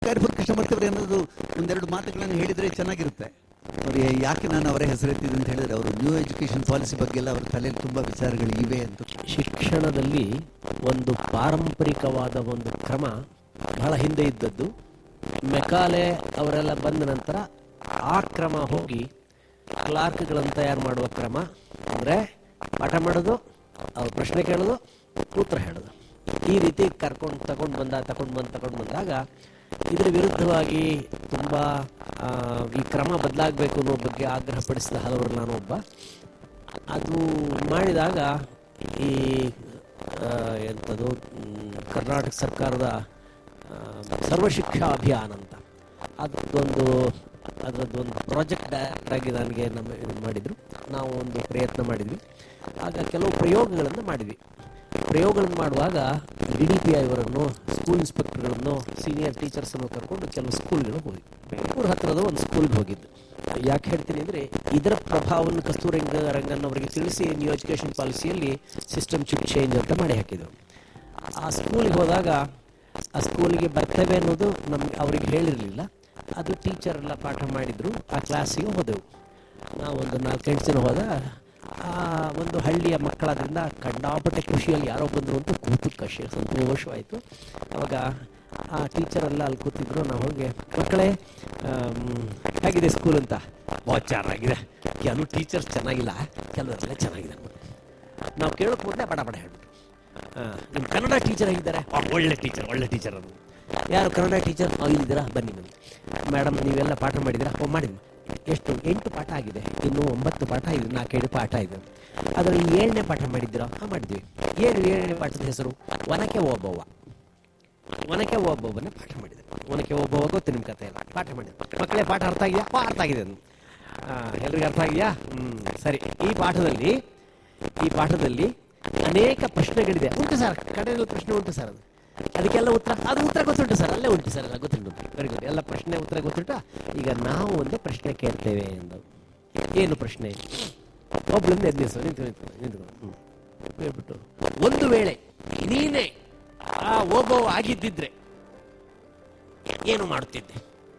ಕಾರ್ಯಪುರ ಕೃಷ್ಣಮೂರ್ತಿ ಅವರು ಏನಾದ್ರು ಒಂದೆರಡು ಮಾತುಗಳನ್ನು ಹೇಳಿದ್ರೆ ಚೆನ್ನಾಗಿರುತ್ತೆ ಅವ್ರಿಗೆ ಯಾಕೆ ನಾನು ಅವರ ಹೆಸರೆತ್ತಿದೆ ಅಂತ ಹೇಳಿದ್ರೆ ಅವರು ನ್ಯೂ ಎಜುಕೇಶನ್ ಪಾಲಿಸಿ ಬಗ್ಗೆ ಎಲ್ಲ ಅವ್ರ ತಲೆಯಲ್ಲಿ ತುಂಬಾ ವಿಚಾರಗಳು ಇವೆ ಅಂತ ಶಿಕ್ಷಣದಲ್ಲಿ ಒಂದು ಪಾರಂಪರಿಕವಾದ ಒಂದು ಕ್ರಮ ಬಹಳ ಹಿಂದೆ ಇದ್ದದ್ದು ಮೆಕಾಲೆ ಅವರೆಲ್ಲ ಬಂದ ನಂತರ ಆ ಕ್ರಮ ಹೋಗಿ ಕ್ಲಾರ್ಕ್ಗಳನ್ನು ತಯಾರು ಮಾಡುವ ಕ್ರಮ ಅಂದರೆ ಪಾಠ ಮಾಡೋದು ಅವ್ರ ಪ್ರಶ್ನೆ ಕೇಳೋದು ಉತ್ತರ ಹೇಳೋದು ಈ ರೀತಿ ಕರ್ಕೊಂಡು ತಗೊಂಡು ಬಂದ ತಗೊಂಡು ಬಂದು ತಗೊಂಡು ಬಂದಾಗ ಇದರ ವಿರುದ್ಧವಾಗಿ ತುಂಬ ಈ ಕ್ರಮ ಬದಲಾಗಬೇಕು ಅನ್ನೋ ಬಗ್ಗೆ ಆಗ್ರಹಪಡಿಸಿದ ಹಲವರು ನಾನು ಒಬ್ಬ ಅದು ಮಾಡಿದಾಗ ಈ ಆ, ಎಂಥದ್ದು ಮ್, ಕರ್ನಾಟಕ ಸರ್ಕಾರದ ಆ, ಸರ್ವಶಿಕ್ಷಾ ಅಭಿಯಾನ ಅಂತ ಅದೊಂದು ಅದರದ್ದೊಂದು ಪ್ರಾಜೆಕ್ಟ್ ಡೈರೆಕ್ಟ್ ಆಗಿ ನನಗೆ ನಮ್ಮ ಇದು ಮಾಡಿದ್ರು ನಾವು ಒಂದು ಪ್ರಯತ್ನ ಮಾಡಿದ್ವಿ ಆಗ ಕೆಲವು ಪ್ರಯೋಗಗಳನ್ನು ಮಾಡಿದ್ವಿ ಪ್ರಯೋಗಗಳನ್ನು ಮಾಡುವಾಗ ಡಿ ಡಿ ಪಿ ಐವರನ್ನು ಸ್ಕೂಲ್ ಇನ್ಸ್ಪೆಕ್ಟರ್ಗಳನ್ನು ಸೀನಿಯರ್ ಟೀಚರ್ಸನ್ನು ಕರ್ಕೊಂಡು ಕೆಲವು ಸ್ಕೂಲ್ಗಳು ಹೋಗಿ ಬೆಂಗಳೂರು ಹತ್ತಿರದ ಒಂದು ಸ್ಕೂಲ್ಗೆ ಹೋಗಿದ್ದು ಯಾಕೆ ಹೇಳ್ತೀನಿ ಅಂದರೆ ಇದರ ಪ್ರಭಾವವನ್ನು ಕಸ್ತೂರಿ ರಂಗನ್ ಅವರಿಗೆ ತಿಳಿಸಿ ನ್ಯೂ ಎಜುಕೇಷನ್ ಪಾಲಿಸಿಯಲ್ಲಿ ಸಿಸ್ಟಮ್ ಚಿಪ್ ಚೇಂಜ್ ಅಂತ ಮಾಡಿ ಹಾಕಿದರು ಆ ಸ್ಕೂಲಿಗೆ ಹೋದಾಗ ಆ ಸ್ಕೂಲಿಗೆ ಬರ್ತೇವೆ ಅನ್ನೋದು ನಮ್ಗೆ ಅವ್ರಿಗೆ ಹೇಳಿರಲಿಲ್ಲ ಅದು ಟೀಚರ್ ಎಲ್ಲ ಪಾಠ ಮಾಡಿದ್ರು ಆ ಕ್ಲಾಸಿಗೆ ಹೋದೆವು ನಾವು ಒಂದು ನಾಲ್ಕೈದು ಜನ ಹೋದ ಆ ಒಂದು ಹಳ್ಳಿಯ ಮಕ್ಕಳಾದ್ರಿಂದ ಕಂಡಾಪಟ್ಟೆ ಖುಷಿಯಲ್ಲಿ ಯಾರೋ ಬಂದರು ಅಂತ ಕೂತು ಖುಷಿ ಸಂತೋಷವಾಯಿತು ಅವಾಗ ಆ ಟೀಚರ್ ಎಲ್ಲ ಅಲ್ಲಿ ಕೂತಿದ್ರು ನಾವು ಹೋಗಿ ಮಕ್ಕಳೇ ಆಮ್, ಹೇಗಿದೆ ಸ್ಕೂಲ್ ಅಂತ ਬਹੁਤ ಚೆನ್ನಾಗಿದೆ ಕೆಲವು ಟೀಚರ್ಸ್ ಚೆನ್ನಾಗಿಲ್ಲ ಕೆಲವರೆಲ್ಲ ಚೆನ್ನಾಗಿದೆ ನಾವು ಕೇಳೋಕೆ ಮೊದಲೇ ಬಡ ಬಡ ಹೇಳ್ಬಿಟ್ಟು ನಿಮ್ಮ ಕನ್ನಡ ಟೀಚರ್ ಹೇಗಿದ್ದಾರೆ ಆ, ಒಳ್ಳೆ ಟೀಚರ್ ಒಳ್ಳೆ ಟೀಚರ್ ಅದು ಯಾರು ಕನ್ನಡ ಟೀಚರ್ ಇಲ್ಲಿದ್ದೀರಾ ಬನ್ನಿ ಬನ್ನಿ ಮೇಡಮ್ ನೀವೆಲ್ಲ ಪಾಠ ಮಾಡಿದ್ದೀರಾ ಓ ಮಾಡಿದ್ವಿ ಎಷ್ಟು ಎಂಟು ಪಾಠ ಆಗಿದೆ ಇನ್ನು ಒಂಬತ್ತು ಪಾಠ ಇದೆ ನಾಲ್ಕೈದು ಪಾಠ ಇದೆ ಅದರಲ್ಲಿ ಏಳನೇ ಪಾಠ ಮಾಡಿದ್ದೀರಾ ಹಾಂ ಮಾಡಿದ್ವಿ ಏನು ಏಳನೇ ಪಾಠದ ಹೆಸರು ಒನಕೆ ಓಬವ್ವ ಒನಕೆ ಓಬವ್ವನ ಪಾಠ ಮಾಡಿದೆ ಒನಕೆ ಓಬವ್ವ ಗೊತ್ತು ನಿಮ್ಮ ಕಥೆ ಎಲ್ಲ ಪಾಠ ಮಾಡಿದೆ ಮಕ್ಕಳೇ ಪಾಠ ಅರ್ಥ ಆಗಿದೆಯಾ ಪಾ ಅರ್ಥ ಆಗಿದೆ ಅಂದ್ರು. ಆ, ಎಲ್ರಿಗೂ ಅರ್ಥ ಆಗಿದೆಯಾ ಹ್ಮ್ ಸರಿ ಈ ಪಾಠದಲ್ಲಿ ಈ ಪಾಠದಲ್ಲಿ ಅನೇಕ ಪ್ರಶ್ನೆಗಳಿದೆ ಉಂಟು ಸರ್ ಕಡೆಯಲ್ಲಿ ಪ್ರಶ್ನೆ ಉಂಟು ಸರ್ ಅದು ಅದಕ್ಕೆಲ್ಲ ಉತ್ತರ ಅದು ಉತ್ತರ ಗೊತ್ತುಂಟು ಸರ್ ಅಲ್ಲೇ ಉಂಟು ಸರ್ ಎಲ್ಲ ಗೊತ್ತುಂಟು ವೆರಿ ಗುಡ್ ಎಲ್ಲ ಪ್ರಶ್ನೆ ಉತ್ತರ ಗೊತ್ತುಂಟ ಈಗ ನಾವು ಒಂದು ಪ್ರಶ್ನೆ ಕೇಳ್ತೇವೆ ಎಂದು ಏನು ಪ್ರಶ್ನೆ ಒಬ್ಳನ್ನ ಎದ್ದಿಸು ನಿಂತು ನಿಂತು ನಿಂತು ಹ್ಮ್. ಹೇಳ್ಬಿಟ್ಟು ಒಂದು ವೇಳೆ ನೀನೇ ಆ ಓಬವ್ವ ಆಗಿದ್ದಿದ್ರೆ ಏನು ಮಾಡುತ್ತಿದ್ದೆ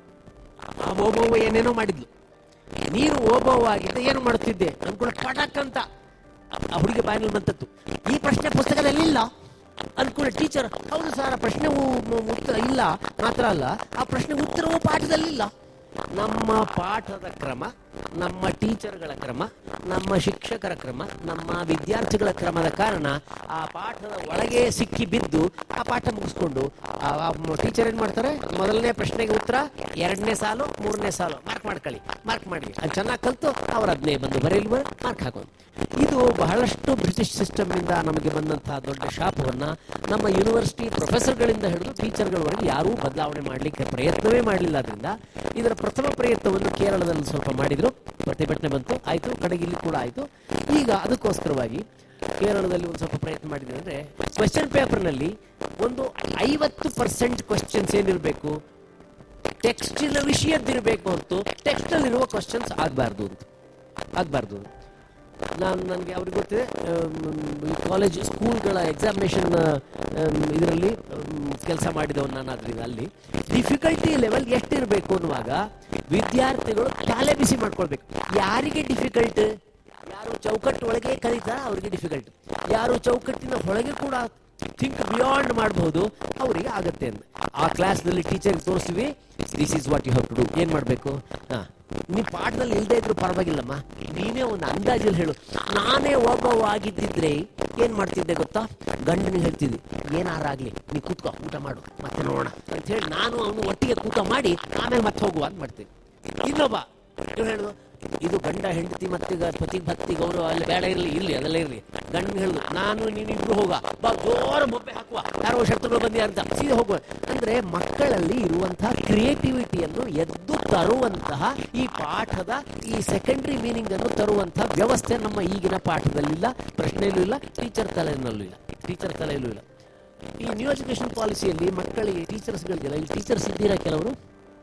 ಆ ಓಬವ್ವ ಏನೇನೋ ಮಾಡಿದ್ಲು ನೀನು ಓಬವ್ವ ಆಗಿದ್ದೆ ಏನು ಮಾಡುತ್ತಿದ್ದೆ ಅನ್ಕೊಂಡು ಪಟಕ್ ಅಂತ ಆ ಹುಡುಗಿ ಬಾಯಿನಲ್ಲಿ ಬಂತತ್ತು ಈ ಪ್ರಶ್ನೆ ಪುಸ್ತಕದಲ್ಲಿ ಇಲ್ಲ ಅನ್ಕೊಂಡ ಟೀಚರ್ ಹೌದು ಸರ್ ಆ ಪ್ರಶ್ನೆ ಉ- ಉ- ಉತ್ತರ ಇಲ್ಲ ಮಾತ್ರ ಅಲ್ಲ ಆ ಪ್ರಶ್ನೆ ಉತ್ತರವೂ ಪಾಠದಲ್ಲಿ ಇಲ್ಲ ನಮ್ಮ ಪಾಠದ ಕ್ರಮ ನಮ್ಮ ಟೀಚರ್ಗಳ ಕ್ರಮ ನಮ್ಮ ಶಿಕ್ಷಕರ ಕ್ರಮ ನಮ್ಮ ವಿದ್ಯಾರ್ಥಿಗಳ ಕ್ರಮದ ಕಾರಣ ಆ ಪಾಠದ ಒಳಗೆ ಸಿಕ್ಕಿ ಬಿದ್ದು ಆ ಪಾಠ ಮುಗಿಸ್ಕೊಂಡು ಟೀಚರ್ ಏನ್ ಮಾಡ್ತಾರೆ ಮೊದಲನೇ ಪ್ರಶ್ನೆಗೆ ಉತ್ತರ ಎರಡನೇ ಸಾಲು ಮೂರನೇ ಸಾಲು ಮಾರ್ಕ್ ಮಾಡ್ಕೊಳ್ಳಿ ಮಾರ್ಕ್ ಮಾಡಿ ಅದು ಚೆನ್ನಾಗಿ ಕಲ್ತು ಅವ್ರ ಅದನ್ನೇ ಬಂದು ಬರೀಲ್ವ ಮಾರ್ಕ್ ಹಾಕೋದು ಇದು ಬಹಳಷ್ಟು ಬ್ರಿಟಿಷ್ ಸಿಸ್ಟಮ್ ಇಂದ ನಮಗೆ ಬಂದಂತಹ ದೊಡ್ಡ ಶಾಪವನ್ನ ನಮ್ಮ ಯೂನಿವರ್ಸಿಟಿ ಪ್ರೊಫೆಸರ್ಗಳಿಂದ ಹಿಡಿದು ಟೀಚರ್ಗಳವರೆಗೆ ಯಾರೂ ಬದಲಾವಣೆ ಮಾಡಲಿಕ್ಕೆ ಪ್ರಯತ್ನವೇ ಮಾಡಲಿಲ್ಲ ಅದರಿಂದ ಇದರ ಪ್ರಥಮ ಪ್ರಯತ್ನವನ್ನು ಕೇರಳದಲ್ಲಿ ಸ್ವಲ್ಪ ಮಾಡಿದ್ರು ಪ್ರತಿಭಟನೆ ಬಂತು ಆಯ್ತು ಕಡೆಗೆ ಇಲ್ಲಿ ಕೂಡ ಆಯ್ತು ಈಗ ಅದಕ್ಕೋಸ್ಕರವಾಗಿ ಕೇರಳದಲ್ಲಿ ಒಂದು ಸ್ವಲ್ಪ ಪ್ರಯತ್ನ ಮಾಡಿದ್ರೆ ಅಂದ್ರೆ ಕ್ವೆಶ್ಚನ್ ಪೇಪರ್ನಲ್ಲಿ ಒಂದು ಐವತ್ತು ಪರ್ಸೆಂಟ್ ಕ್ವಶನ್ಸ್ ಏನಿರಬೇಕು ಟೆಕ್ಸ್ಟಿನ ವಿಷಯದ್ದಿರಬೇಕು ಹೊರತು ಟೆಕ್ಸ್ಟಲ್ಲಿರುವ ಕ್ವಶನ್ಸ್ ಆಗಬಾರ್ದು ಅಂತ ಆಗಬಾರ್ದು ನಾನು ನನಗೆ ಅವ್ರಿಗೆ ಗೊತ್ತಿದೆ ಕಾಲೇಜ್ ಸ್ಕೂಲ್ಗಳ ಎಕ್ಸಾಮಿನೇಷನ್ ಇದರಲ್ಲಿ ಕೆಲಸ ಮಾಡಿದವನು ನಾನು ಅದರಿಂದ ಅಲ್ಲಿ ಡಿಫಿಕಲ್ಟಿ ಲೆವೆಲ್ ಎಷ್ಟಿರಬೇಕು ಅನ್ನುವಾಗ ವಿದ್ಯಾರ್ಥಿಗಳು ತಲೆ ಬಿಸಿ ಮಾಡ್ಕೊಳ್ಬೇಕು ಯಾರಿಗೆ ಡಿಫಿಕಲ್ಟ್ ಯಾರು ಚೌಕಟ್ಟು ಒಳಗೆ ಕಲಿತಾರ ಅವರಿಗೆ ಡಿಫಿಕಲ್ಟ್ ಯಾರು ಚೌಕಟ್ಟಿನ ಹೊಳಗೆ ಕೂಡ ಥಿಂಕ್ ಬಿಯಾಂಡ್ ಮಾಡಬಹುದು ಅವರಿಗೆ ಆಗತ್ತೆ ಅಂತ ಆ ಕ್ಲಾಸ್ನಲ್ಲಿ ಟೀಚರ್ ತೋರಿಸ್ತೀವಿ this is what you have to do ಏನ್ ಮಾಡಬೇಕು ಹಾ ನೀ ಪಾಠದಲ್ಲಿ ಇಲ್ಲದೆ ಇದ್ರು ಪರವಾಗಿಲ್ಲಮ್ಮ ನೀನೇ ಒಂದು ಅಂದಾಜಲ್ಲಿ ಹೇಳು ನಾನೇ ಒಬ್ಬವಾಗಿದ್ದಿದ್ರೆ ಏನ್ ಮಾಡ್ತಿದ್ದೆ ಗೊತ್ತಾ ಗಂಡನಿಗೆ ಹೇಳ್ತಿದ್ದೆ ಏನಾರಾಗ್ಲಿ ನೀ ಕೂತ್ಕೋ ಊಟ ಮಾಡು ಮತ್ತೆ ನೋಡೋಣ ಅಂತ ಹೇಳಿ ನಾನು ಅವನು ಒಟ್ಟಿಗೆ ಊಟ ಮಾಡಿ ಆಮೇಲೆ ಮತ್ತೆ ಹೋಗುವ ಅಂತ ಮಾಡ್ತೀನಿ ಇನ್ನೊಬ್ಬ ಇವ್ನು ಹೇಳುದು ಇದು ಗಂಡ ಹೆಂಡತಿ ಮತ್ತೆ ಗ- ಪತಿ ಭಕ್ತಿ ಗೌರವ ಅಲ್ಲಿ ಬೇಡ ಇರ್ಲಿ ಇರ್ಲಿ ಅದೆಲ್ಲ ಇರ್ಲಿ ಗಂಡನ ಹೇಳುದು ನಾನು ನೀನಿಬ್ರು ಹೋಗ ಬಾ ಜೋರ ಮೊಬ್ಬೆ ಹಾಕುವ ಯಾರೋ ಶತ್ರುಗಳು ಬಂದಿ ಅಂತ ಸೀದಾ ಹೋಗುವ ಅಂದ್ರೆ ಮಕ್ಕಳಲ್ಲಿ ಇರುವಂತಹ ಕ್ರಿಯೇಟಿವಿಟಿಯನ್ನು ಎದ್ದು ತರುವಂತಹ ಈ ಪಾಠದ ಈ ಸೆಕೆಂಡರಿ ಮೀನಿಂಗ್ ಅನ್ನು ತರುವಂತಹ ವ್ಯವಸ್ಥೆ ನಮ್ಮ ಈಗಿನ ಪಾಠದಲ್ಲಿಲ್ಲ ಪ್ರಶ್ನೆಯಲ್ಲೂ ಇಲ್ಲ ಟೀಚರ್ ತಲೆಯಲ್ಲೂ ಇಲ್ಲ ಟೀಚರ್ ತಲೆಯಲ್ಲೂ ಇಲ್ಲ ಈ ನ್ಯೂ ಎಜುಕೇಶನ್ ಪಾಲಿಸಿಯಲ್ಲಿ ಮಕ್ಕಳಿಗೆ ಟೀಚರ್ಸ್ಗಳಿಗೆಲ್ಲ ಇಲ್ಲಿ ಟೀಚರ್ಸ್ ಇದ್ದೀರಾ ಕೆಲವರು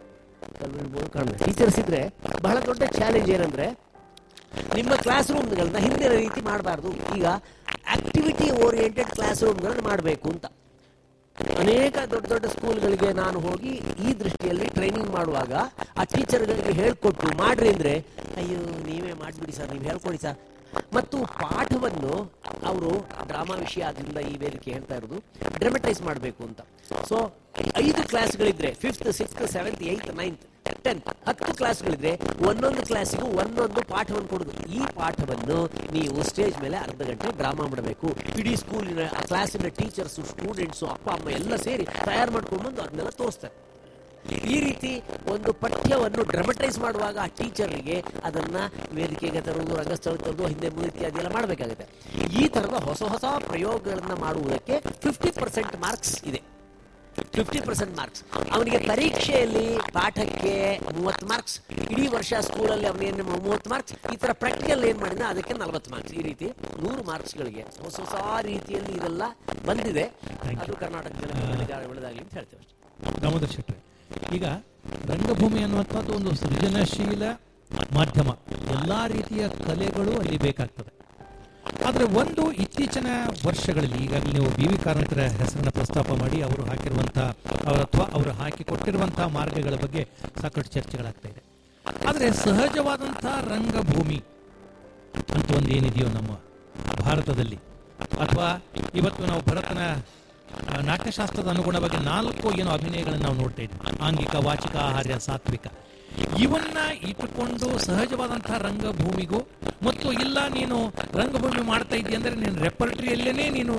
ಟೀಚರ್ಸ್ ಇದ್ರೆ ಬಹಳ ದೊಡ್ಡ ಚಾಲೆಂಜ್ ಏನಂದ್ರೆ ನಿಮ್ಮ ಕ್ಲಾಸ್ ರೂಮ್ಗಳನ್ನ ಹಿಂದಿನ ರೀತಿ ಮಾಡಬಾರ್ದು ಈಗ ಆಕ್ಟಿವಿಟಿ ಓರಿಯೆಂಟೆಡ್ ಕ್ಲಾಸ್ ರೂಮ್ಗಳನ್ನ ಮಾಡಬೇಕು ಅಂತ ಅನೇಕ ದೊಡ್ಡ ದೊಡ್ಡ ಸ್ಕೂಲ್ಗಳಿಗೆ ನಾನು ಹೋಗಿ ಈ ದೃಷ್ಟಿಯಲ್ಲಿ ಟ್ರೈನಿಂಗ್ ಮಾಡುವಾಗ ಆ ಟೀಚರ್ಗಳಿಗೆ ಹೇಳ್ಕೊಟ್ಟು ಮಾಡ್ರಿ ಅಂದ್ರೆ ಅಯ್ಯೋ ನೀವೇ ಮಾಡ್ಬಿಡಿ ಸರ್ ನೀವು ಹೇಳ್ಕೊಡಿ ಸರ್ ಮತ್ತು ಪಾಠವನ್ನು ಅವರು ಡ್ರಾಮಾ ವಿಷಯ ಆದ್ರಿಂದ ಈ ವೇದಿಕೆ ಹೇಳ್ತಾ ಇರೋದು ಡ್ರಮಟೈಸ್ ಮಾಡಬೇಕು ಅಂತ ಸೊ ಐದು ಕ್ಲಾಸ್ಗಳಿದ್ರೆ fifth sixth seventh eighth ninth tenth ಹತ್ತು ಕ್ಲಾಸ್ಗಳಿದ್ರೆ ಒಂದೊಂದು ಕ್ಲಾಸಿಗೂ ಒಂದೊಂದು ಪಾಠವನ್ನು ಕೊಡುದು ಈ ಪಾಠವನ್ನು ನೀವು ಸ್ಟೇಜ್ ಮೇಲೆ ಅರ್ಧ ಗಂಟೆ ಡ್ರಾಮಾ ಮಾಡಬೇಕು ಇಡೀ ಸ್ಕೂಲಿನ ಕ್ಲಾಸಿನ ಟೀಚರ್ಸ್ ಸ್ಟೂಡೆಂಟ್ಸ್ ಅಪ್ಪ ಅಮ್ಮ ಎಲ್ಲ ಸೇರಿ ತಯಾರು ಮಾಡ್ಕೊಂಡು ಬಂದು ಅದನ್ನೆಲ್ಲ ತೋರಿಸ್ತಾರೆ ಈ ರೀತಿ ಒಂದು ಪಠ್ಯವನ್ನು ಡ್ರಮಟೈಸ್ ಮಾಡುವಾಗ ಆ ಟೀಚರ್ಗೆ ಅದನ್ನ ವೇದಿಕೆಗೆ ತರುವುದು ರಂಗಸ್ಥಳಕ್ಕೆ ತರುವುದು ಹಿಂದೆ ಮುಂದೆ ಇತ್ಯಾದಿ ಎಲ್ಲ ಮಾಡಬೇಕಾಗುತ್ತೆ ಈ ತರದ ಹೊಸ ಹೊಸ ಪ್ರಯೋಗಗಳನ್ನ ಮಾಡುವುದಕ್ಕೆ ಫಿಫ್ಟಿ ಪರ್ಸೆಂಟ್ ಮಾರ್ಕ್ಸ್ ಇದೆ ಫಿಫ್ಟಿ ಪರ್ಸೆಂಟ್ ಮಾರ್ಕ್ಸ್ ಅವನಿಗೆ ಪರೀಕ್ಷೆಯಲ್ಲಿ ಪಾಠಕ್ಕೆ ಮೂವತ್ತು ಮಾರ್ಕ್ಸ್ ಇಡೀ ವರ್ಷ ಸ್ಕೂಲಲ್ಲಿ ಅವನೇನು ಮೂವತ್ತು ಮಾರ್ಕ್ಸ್ ಈ ತರ ಪ್ರಾಕ್ಟಿಕಲ್ ಏನ್ ಮಾಡಿದ ಅದಕ್ಕೆ ನಲವತ್ತು ಮಾರ್ಕ್ಸ್ ಈ ರೀತಿ ನೂರು ಮಾರ್ಕ್ಸ್ಗಳಿಗೆ ಹೊಸ ಹೊಸ ರೀತಿಯಲ್ಲಿ ಇದೆಲ್ಲ ಬಂದಿದೆ ಅದು ಕರ್ನಾಟಕದಲ್ಲಿ ಬೆಳೆದ- ಬೆಳೆದಾಗಲಿ ಅಂತ ಹೇಳ್ತೇವೆ ಅಷ್ಟೇ. ದಾಮೋದರ್ ಶೆಟ್ರೆ ಈಗ ರಂಗಭೂಮಿ ಅನ್ನುವಂಥದ್ದು ಒಂದು ಸೃಜನಶೀಲ ಮಾಧ್ಯಮ ಎಲ್ಲಾ ರೀತಿಯ ಕಲೆಗಳು ಅಲ್ಲಿ ಬೇಕಾಗ್ತದೆ ಆದರೆ ಒಂದು ಇತ್ತೀಚಿನ ವರ್ಷಗಳಲ್ಲಿ ಈಗಾಗಲೇ ನೀವು ಬಿ ವಿ ಕಾರಂತರ ಹೆಸರನ್ನ ಪ್ರಸ್ತಾಪ ಮಾಡಿ ಅವರು ಹಾಕಿರುವಂಥ ಅವರ ಅಥವಾ ಅವರು ಹಾಕಿಕೊಟ್ಟಿರುವಂತಹ ಮಾರ್ಗಗಳ ಬಗ್ಗೆ ಸಾಕಷ್ಟು ಚರ್ಚೆಗಳಾಗ್ತಾ ಇದೆ ಆದರೆ ಸಹಜವಾದಂಥ ರಂಗಭೂಮಿ ಅಂತ ಒಂದು ಏನಿದೆಯೋ ನಮ್ಮ ಭಾರತದಲ್ಲಿ ಅಥವಾ ಇವತ್ತು ನಾವು ಭರತನ ಆ, ನಾಟ್ಯಶಾಸ್ತ್ರದ ಅನುಗುಣವಾಗಿ ನಾಲ್ಕು ಏನು ಅಭಿನಯಗಳನ್ನು ನಾವು ನೋಡ್ತಾ ಇದ್ವಿ ಆಂಗಿಕ ವಾಚಿಕ ಆಹಾರ್ಯ ಸಾತ್ವಿಕ ಇವನ್ನ ಇಟ್ಟುಕೊಂಡು ಸಹಜವಾದಂತಹ ರಂಗಭೂಮಿಗೂ ಮತ್ತು ಇಲ್ಲ ನೀನು ರಂಗಭೂಮಿ ಮಾಡ್ತಾ ಇದ್ದೀಯ ಅಂದ್ರೆ ನೀನು ರೆಪರ್ಟ್ರಿಯಲ್ಲೇನೆ ನೀನು